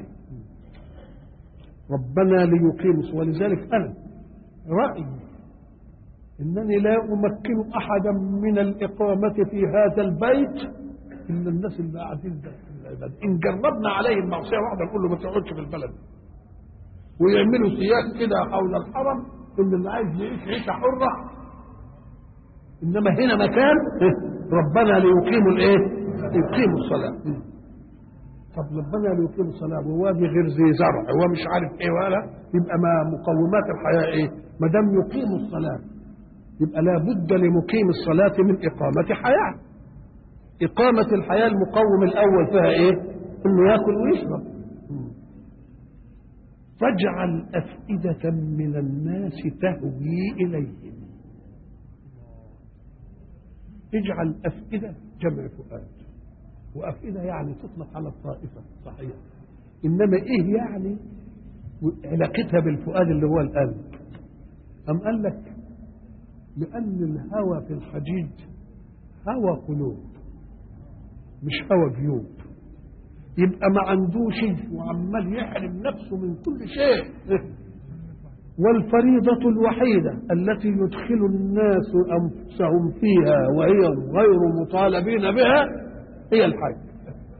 ربنا ليقيموا ولذلك انا رايي انني لا امكن احدا من الاقامه في هذا البيت الا الناس اللي قاعدين ده ان جربنا عليه المعصيه واحده نقول له ما تقعدش في البلد ويعملوا سياج كده حول الحرم ان اللي عايز يعيش عيشه حره انما هنا مكان ربنا ليقيموا الايه؟ يقيموا الصلاه طب ربنا ليقيموا الصلاه ووادي غير ذي زرع هو مش عارف ايه ولا يبقى ما مقومات الحياه ايه؟ ما دام يقيموا الصلاه يبقى لابد لمقيم الصلاه من اقامه حياه اقامه الحياه المقوم الاول فيها ايه؟ انه ياكل ويشرب فاجعل أفئدة من الناس تهوي إليهم اجعل أفئدة جمع فؤاد وأفئدة يعني تطلق على الطائفة صحيح إنما إيه يعني علاقتها بالفؤاد اللي هو القلب أم قال لك لأن الهوى في الحجيج هوى قلوب مش هوى جيوب يبقى ما عندوش وعمال يحرم نفسه من كل شيء والفريضة الوحيدة التي يدخل الناس أنفسهم فيها وهي غير مطالبين بها هي الحج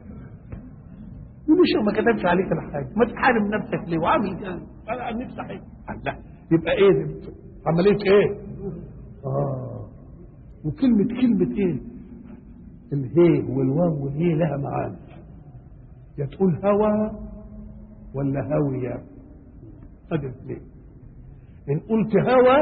مش ما كتبش عليك الحج ما تحارم نفسك ليه وعامل كده انا نفسي حج لا يبقى ايه عمليه ايه اه وكلمه كلمه ايه الهي والواو والهي لها معاني يا تقول هوى ولا هاوية ادي الاثنين ان قلت هوى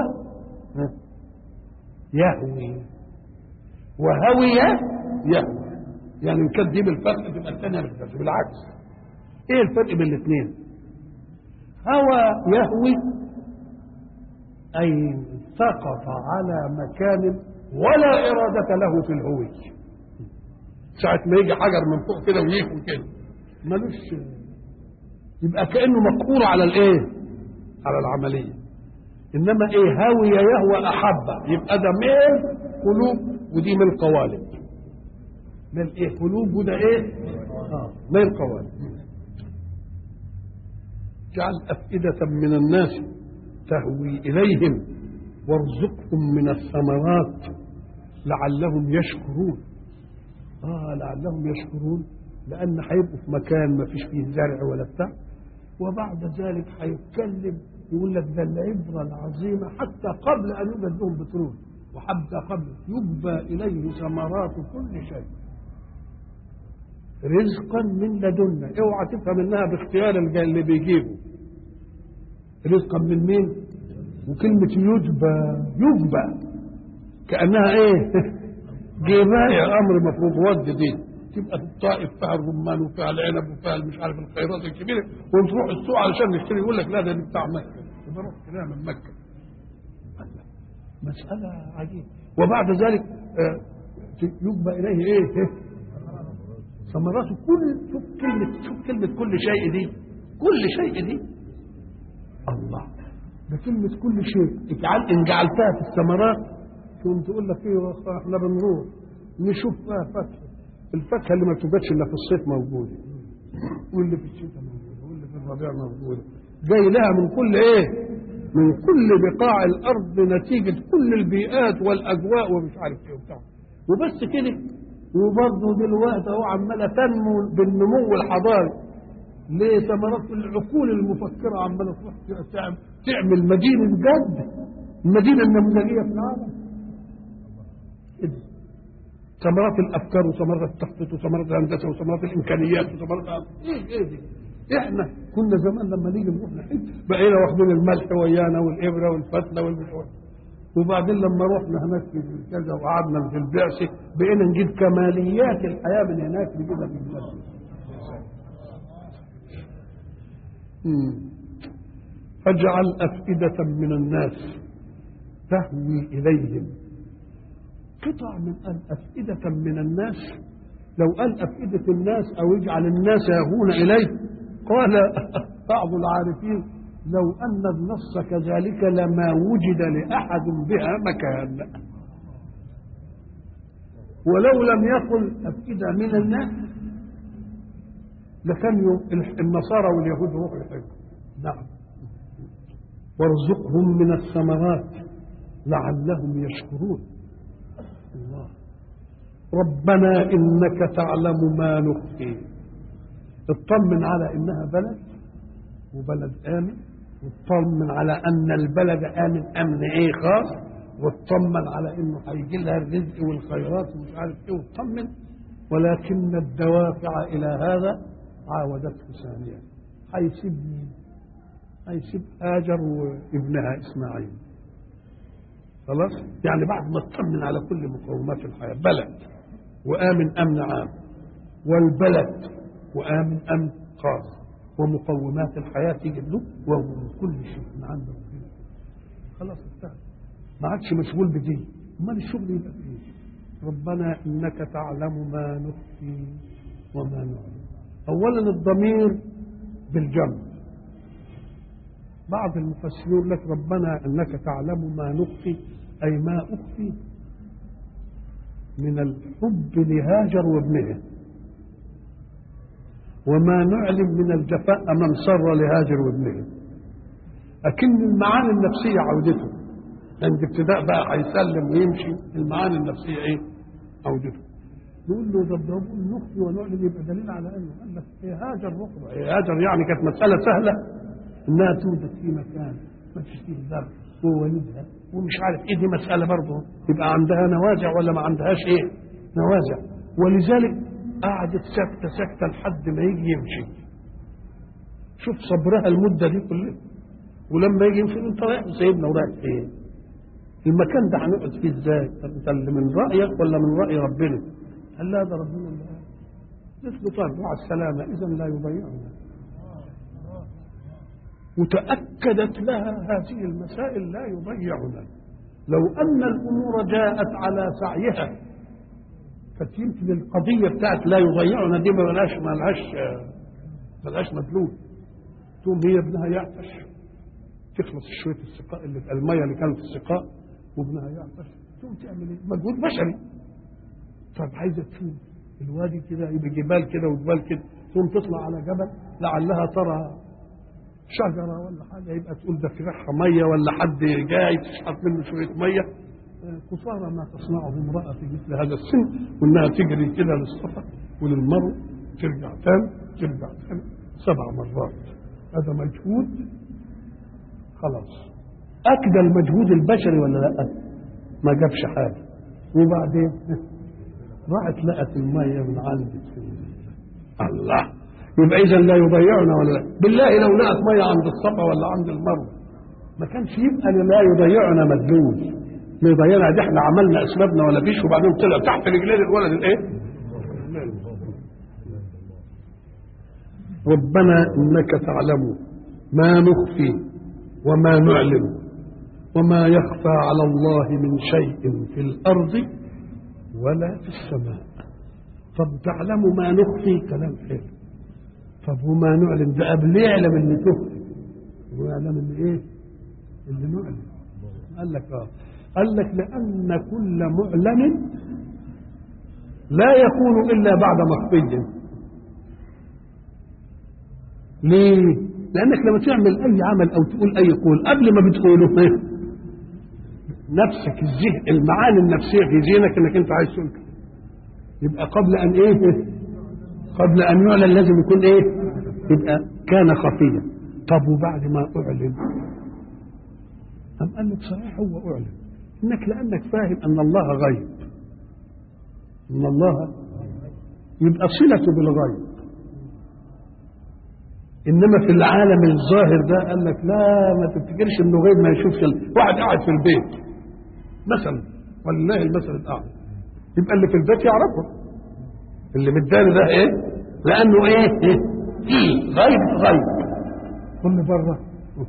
يهوي وهوية يهوي يعني ان كانت دي بالفتح تبقى الثانيه بالفتح بالعكس ايه الفرق بين الاثنين هوى يهوي اي سقط على مكان ولا إرادة له في الهوي ساعة ما يجي حجر من فوق كده ويهوي كده ملوش يبقى كأنه مقهور على الايه على العملية إنما ايه هاوي يهوى أحب يبقى ده ميل قلوب ودي ميل قوالب ميل ايه قلوب وده ايه اه ميل قوالب جعل أفئدة من الناس تهوي إليهم وارزقهم من الثمرات لعلهم يشكرون آه لعلهم يشكرون لأن هيبقوا في مكان ما فيش فيه زرع ولا بتاع وبعد ذلك هيتكلم يقول لك ده العبرة العظيمة حتى قبل أن يوجد لهم بترول وحتى قبل يجبى إليه ثمرات كل شيء رزقا من لدنا اوعى تفهم انها باختيار الج- اللي بيجيبه رزقا من مين وكلمة يجبى يجبى كأنها ايه جباية امر مفروض ود دي تبقى في الطائف فيها الرمان وفيها العنب وفيها مش عارف الخيرات الكبيرة ونروح السوق علشان نشتري يقول لك لا ده دي بتاع مكة يبقى روح كده من مكة الله. مسألة عجيبة وبعد ذلك آه، يجبى إليه إيه إيه؟ ثمراته كل شوف كلمة شوف كلمة كل شيء دي كل شيء دي الله ده كلمة كل شيء اجعل إن جعلتها في الثمرات تقوم تقول لك ايه والله احنا بنروح نشوف فيها فاكهة الفاكهة اللي ما توجدش إلا في الصيف موجودة واللي في الشتاء موجودة واللي في الربيع موجودة جاي لها من كل ايه من كل بقاع الأرض نتيجة كل البيئات والأجواء ومش عارف ايه وبتاع وبس كده وبرضه دلوقتي اهو عماله تنمو بالنمو الحضاري ليه ثمرات العقول المفكره عماله تروح تعمل, تعمل مدينه جد المدينه النموذجيه في العالم كده. ثمرات الافكار وثمرات التخطيط وثمرات الهندسه وثمرات الامكانيات وثمرات ايه ايه دي احنا كنا زمان لما نيجي نروح نحج بقينا واخدين الملح ويانا والابره والفتله والمشوار وبعدين لما رحنا هناك في كذا وقعدنا في البعثة بقينا نجيب كماليات الحياة من هناك نجيبها في البلد فاجعل أفئدة من الناس تهوي إليهم قطع من قال أفئدة من الناس لو قال أفئدة الناس أو يجعل الناس يهون إليه قال بعض العارفين لو أن النص كذلك لما وجد لأحد بها مكان ولو لم يقل أفئدة من الناس لكان النصارى واليهود روحوا يحبوا نعم وارزقهم من الثمرات لعلهم يشكرون الله ربنا إنك تعلم ما نخفي اطمن على إنها بلد وبلد آمن واطمن على ان البلد امن امن ايه خاص واطمن على انه هيجي لها الرزق والخيرات ومش عارف ايه واطمن ولكن الدوافع الى هذا عاودته ثانيا هيسيب مين؟ هيسيب هاجر وابنها اسماعيل خلاص يعني بعد ما اطمن على كل مقومات الحياه بلد وامن امن عام والبلد وامن امن خاص ومقومات الحياة تيجي له ومن كل شيء من عند ربنا خلاص انتهى ما عادش مشغول بدي امال الشغل يبقى فيه ربنا انك تعلم ما نخفي وما نعلم اولا الضمير بالجمع بعض المفسرين يقول لك ربنا انك تعلم ما نخفي اي ما اخفي من الحب لهاجر وابنها وما نعلم من الجفاء من سر لهاجر وابنه لكن المعاني النفسية عودته عند ابتداء بقى هيسلم ويمشي المعاني النفسية ايه عودته نقول له ده ضربوا نخفي ونعلم يبقى دليل على انه قال لك ايه هاجر رخرة ايه هاجر يعني كانت مسألة سهلة انها توجد في مكان ما فيش فيه ذر وولدها ومش عارف ايه دي مسألة برضه يبقى عندها نوازع ولا ما عندهاش ايه نوازع ولذلك قعدت ساكتة ساكتة لحد ما يجي يمشي شوف صبرها المدة دي كلها ولما يجي يمشي انت رايح سيدنا ورايح فين المكان ده هنقعد فيه ازاي طب انت اللي من رأيك ولا من رأي ربنا قال لا ده ربنا اللي قال مثل طيب مع السلامة إذا لا يضيعنا وتأكدت لها هذه المسائل لا يضيعنا لو أن الأمور جاءت على سعيها كانت يمكن القضية بتاعت لا يضيعنا دي ما لهاش ما لهاش ما لهاش مدلول تقوم هي ابنها يعطش تخلص شوية السقاء اللي المية اللي كانت في السقاء وابنها يعطش تقوم تعمل ايه؟ مجهود بشري طب عايزة تشوف الوادي كده يبقى جبال كده وجبال كده ثم تطلع على جبل لعلها ترى شجرة ولا حاجة يبقى تقول ده في ريحها مية ولا حد جاي تشحط منه شوية مية آه، قصارى ما تصنعه امرأة في مثل هذا السن وإنها تجري كده للصفا وللمرو ترجع تاني ترجع تاني سبع مرات هذا مجهود خلاص أكدى المجهود البشري ولا لا؟ ما جابش حاجة وبعدين راحت لقت المية من عند الله يبقى اذا لا يضيعنا ولا لا بالله لو لقت ميه عند الصفا ولا عند المروه ما كانش يبقى لا يضيعنا مدلول ما يضيعنا دي احنا عملنا اسبابنا ولا فيش وبعدين طلع تحت رجلين الولد الايه ربنا انك تعلم ما نخفي وما نعلن وما يخفى على الله من شيء في الارض ولا في السماء طب تعلم ما نخفي كلام حلو طب وما نعلن ده قبل يعلم اللي تخفي ويعلم اللي ايه اللي نعلن قال لك اه قال لك لان كل معلن لا يكون الا بعد مخفي ليه لانك لما تعمل اي عمل او تقول اي قول قبل ما بتقوله ايه نفسك الذهن المعاني النفسيه في ذهنك انك انت عايز تقول كده. يبقى قبل ان ايه قبل ان يعلن لازم يكون ايه يبقى كان خفيا طب وبعد ما اعلن أم قال لك صحيح هو اعلن انك لانك فاهم ان الله غيب ان الله يبقى صلته بالغيب انما في العالم الظاهر ده قال لك لا ما تفتكرش انه غيب ما يشوفش ال- واحد قاعد في البيت مثلا ولله المثل الاعلى يبقى اللي في البيت يعرفه اللي مداني ده ايه لانه ايه, إيه؟ فيه غيب غيب كل بره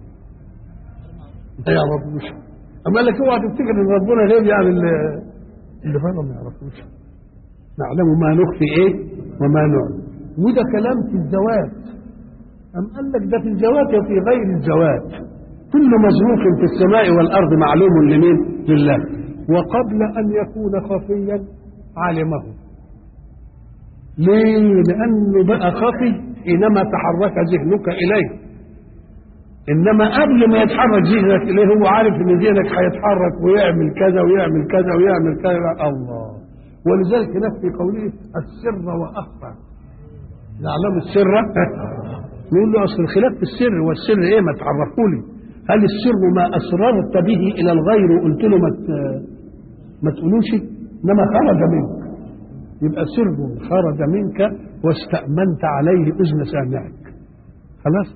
ما يعرفوش اما قال لك اوعى تفتكر ان ربنا غيب يعني اللي, اللي بره ما يعرفوش نعلم ما نخفي ايه وما نعلم وده كلام في الزواج أم قال لك ده في الزواج وفي غير الزواج كل مظروف في السماء والأرض معلوم لمين؟ لله وقبل أن يكون خفيا علمه ليه؟ لأنه بقى خفي حينما تحرك ذهنك إليه إنما قبل ما يتحرك ذهنك إليه هو عارف إن ذهنك هيتحرك ويعمل كذا ويعمل كذا ويعمل كذا الله ولذلك هناك في قوله السر وأخفى يعلم السر يقول له اصل الخلاف في السر والسر ايه ما تعرفوا لي هل السر ما اسررت به الى الغير وقلت له ما ت- ما تقولوش انما خرج منك يبقى سر خرج منك واستأمنت عليه اذن سامعك خلاص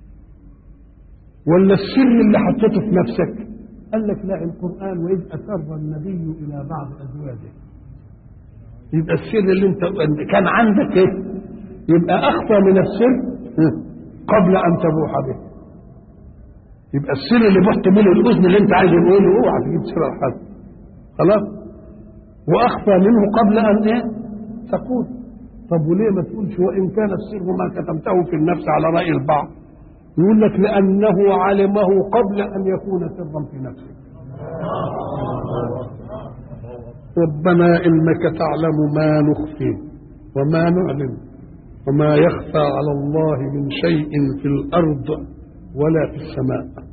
ولا السر اللي حطيته في نفسك قال لك لا القرآن وإذ أسر النبي إلى بعض أزواجه يبقى السر اللي انت كان عندك ايه يبقى اخفى من السر قبل ان تبوح به يبقى السر اللي بحت منه الاذن اللي انت عايز تقوله اوعى تجيب سر حد خلاص واخفى منه قبل ان ايه تقول طب وليه ما تقولش وان كان السر ما كتمته في النفس على راي البعض يقول لك لانه علمه قبل ان يكون سرا في نفسه ربنا انك تعلم ما نخفي وما نعلن وما يخفى على الله من شيء في الارض ولا في السماء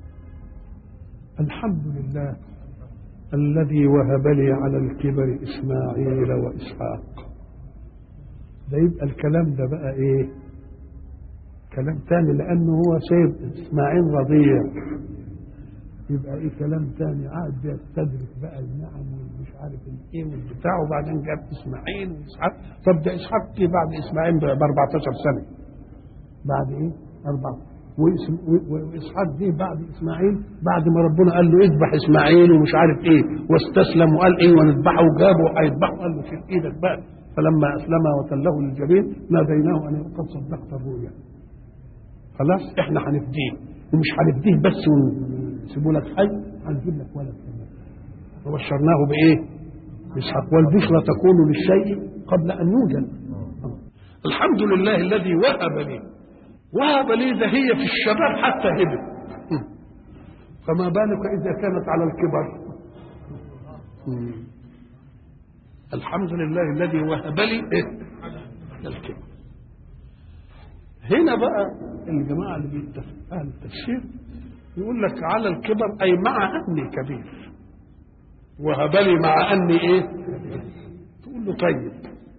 الحمد لله الذي وهب لي على الكبر اسماعيل واسحاق ده يبقى الكلام ده بقى ايه كلام تاني لانه هو سايب اسماعيل رضيع يبقى ايه كلام تاني قاعد بيستدرك بقى النعم والمش عارف الايه والبتاع وبعدين جاب اسماعيل واسحاق طب ده اسحاق جه بعد اسماعيل ب 14 سنه بعد ايه؟ أربعة وإس- و- واسحاق جه بعد اسماعيل بعد ما ربنا قال له اذبح اسماعيل ومش عارف ايه واستسلم وقال ايه ونذبحه وجابه وهيذبحه قال له شيل ايدك بقى فلما اسلم وتله للجبين ناديناه ان قد صدقت الرؤيا خلاص احنا هنفديه ومش هنفديه بس ونسيبه لك حي هنجيب لك ولد كمان وبشرناه بايه؟ باسحاق والبشرى تكون للشيء قبل ان يوجد الحمد لله الذي وهب لي وهب لي ده هي في الشباب حتى هبه فما بالك اذا كانت على الكبر الحمد لله الذي وهب لي إيه؟ الكبر هنا بقى الجماعه اللي بيتفق اهل التفسير يقول لك على الكبر اي مع اني كبير وهب لي مع اني ايه تقول له طيب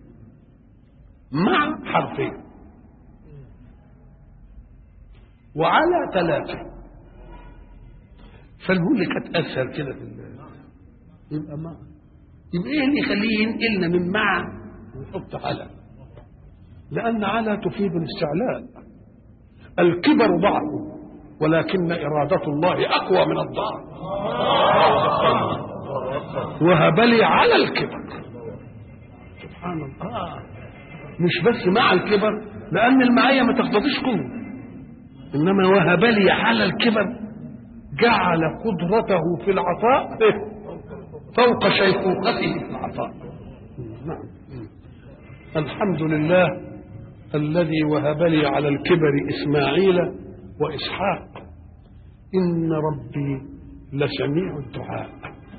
مع حرفين وعلى ثلاثه فالهو اللي كانت اسهل كده في ال- يبقى مع يبقى ايه اللي يخليه ينقلنا من مع ويحط على لان على تفيد الاستعلاء الكبر ضعف ولكن إرادة الله أقوى من الضعف وهب لي على الكبر سبحان الله مش بس مع الكبر لأن المعية ما تقتضيش قوة إنما وهب لي على الكبر جعل قدرته في العطاء فوق شيخوخته في العطاء نعم الحمد لله الذي وهب لي على الكبر إسماعيل وإسحاق إن ربي لسميع الدعاء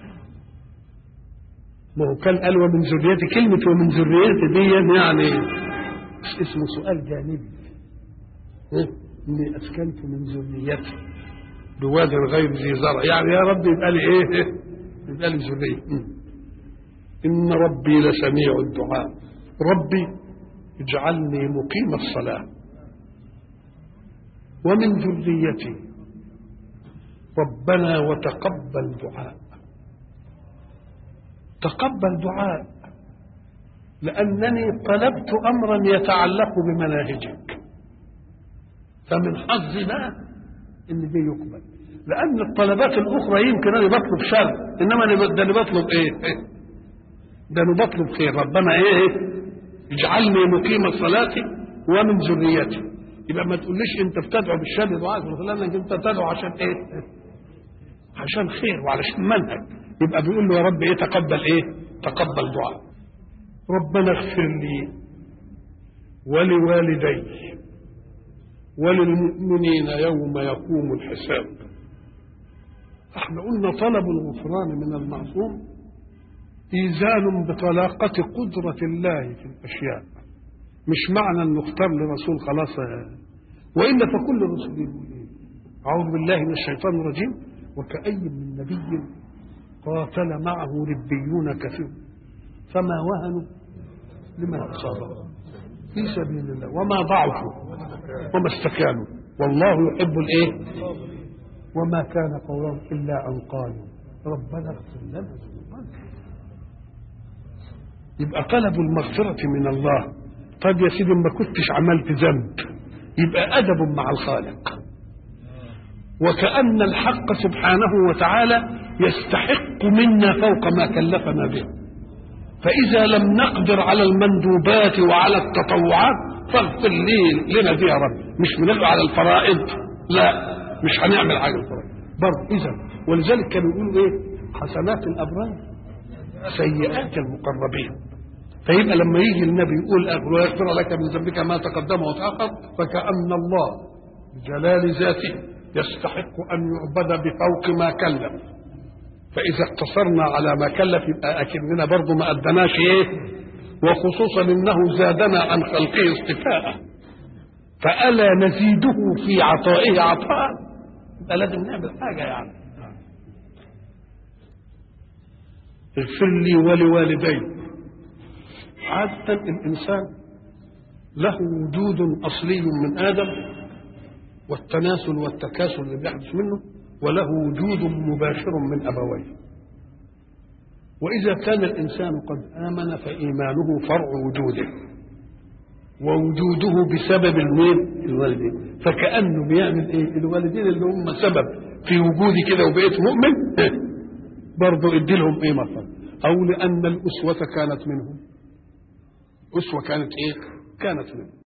ما هو كان قال ومن ذريتي كلمة ومن ذريتي دي يعني اسمه سؤال جانبي إيه؟ إني أسكنت من ذريتي بواد غير ذي زرع يعني يا رب يبقى لي إيه يبقى لي ذرية إن ربي لسميع الدعاء ربي اجعلني مقيم الصلاة ومن ذريتي ربنا وتقبل دعاء تقبل دعاء لأنني طلبت أمرا يتعلق بمناهجك فمن حظي بقى إن دي يقبل لأن الطلبات الأخرى يمكن أنا بطلب شر إنما أنا ده أنا بطلب إيه؟ ده أنا بطلب خير ربنا إيه؟ إيه؟ اجعلني مقيم الصلاة ومن ذريتي يبقى ما تقوليش انت بتدعو بالشر دعاء لانك انت تدعو عشان ايه؟ عشان خير وعلشان منهج يبقى بيقول له يا رب ايه تقبل ايه؟ تقبل دعاء ربنا اغفر لي ولوالدي وللمؤمنين يوم يقوم الحساب احنا قلنا طلب الغفران من المعصوم إيزان بطلاقة قدرة الله في الأشياء مش معنى أن نختار لرسول خلاص وإلا فكل رسول يقول إيه أعوذ بالله من الشيطان الرجيم وكأي من نبي قاتل معه ربيون كثير فما وهنوا لما أصابهم في سبيل الله وما ضعفوا وما استكانوا والله يحب الإيه وما كان قولهم إلا أن قالوا ربنا اغفر لنا ذنوبنا يبقى طلبوا المغفرة من الله طب يا سيدي ما كنتش عملت ذنب يبقى أدب مع الخالق وكأن الحق سبحانه وتعالى يستحق منا فوق ما كلفنا به فإذا لم نقدر على المندوبات وعلى التطوعات فاغفر لي لنا دي يا رب مش بنقدر على الفرائض لا مش هنعمل حاجة الفرائض برضه إذا ولذلك كانوا يقولوا إيه حسنات الأبرار سيئات المقربين فيبقى لما يجي النبي يقول ويغفر لك من ذنبك ما تقدم وتأخر فكأن الله بجلال ذاته يستحق أن يعبد بفوق ما كلف فإذا اقتصرنا على ما كلف يبقى أكننا برضه ما أدناش إيه وخصوصا إنه زادنا عن خلقه اصطفاء فألا نزيده في عطائه عطاء يبقى لازم نعمل حاجة يعني اغفر لي ولوالدي عادة الإنسان له وجود أصلي من آدم والتناسل والتكاسل اللي بيحدث منه وله وجود مباشر من أبويه وإذا كان الإنسان قد آمن فإيمانه فرع وجوده ووجوده بسبب المين الوالدين فكأنه بيعمل إيه الوالدين اللي هم سبب في وجودي كده وبقيت مؤمن برضه ادي لهم ايه مثلا او لان الاسوه كانت منهم اسوه كانت ايه كانت منهم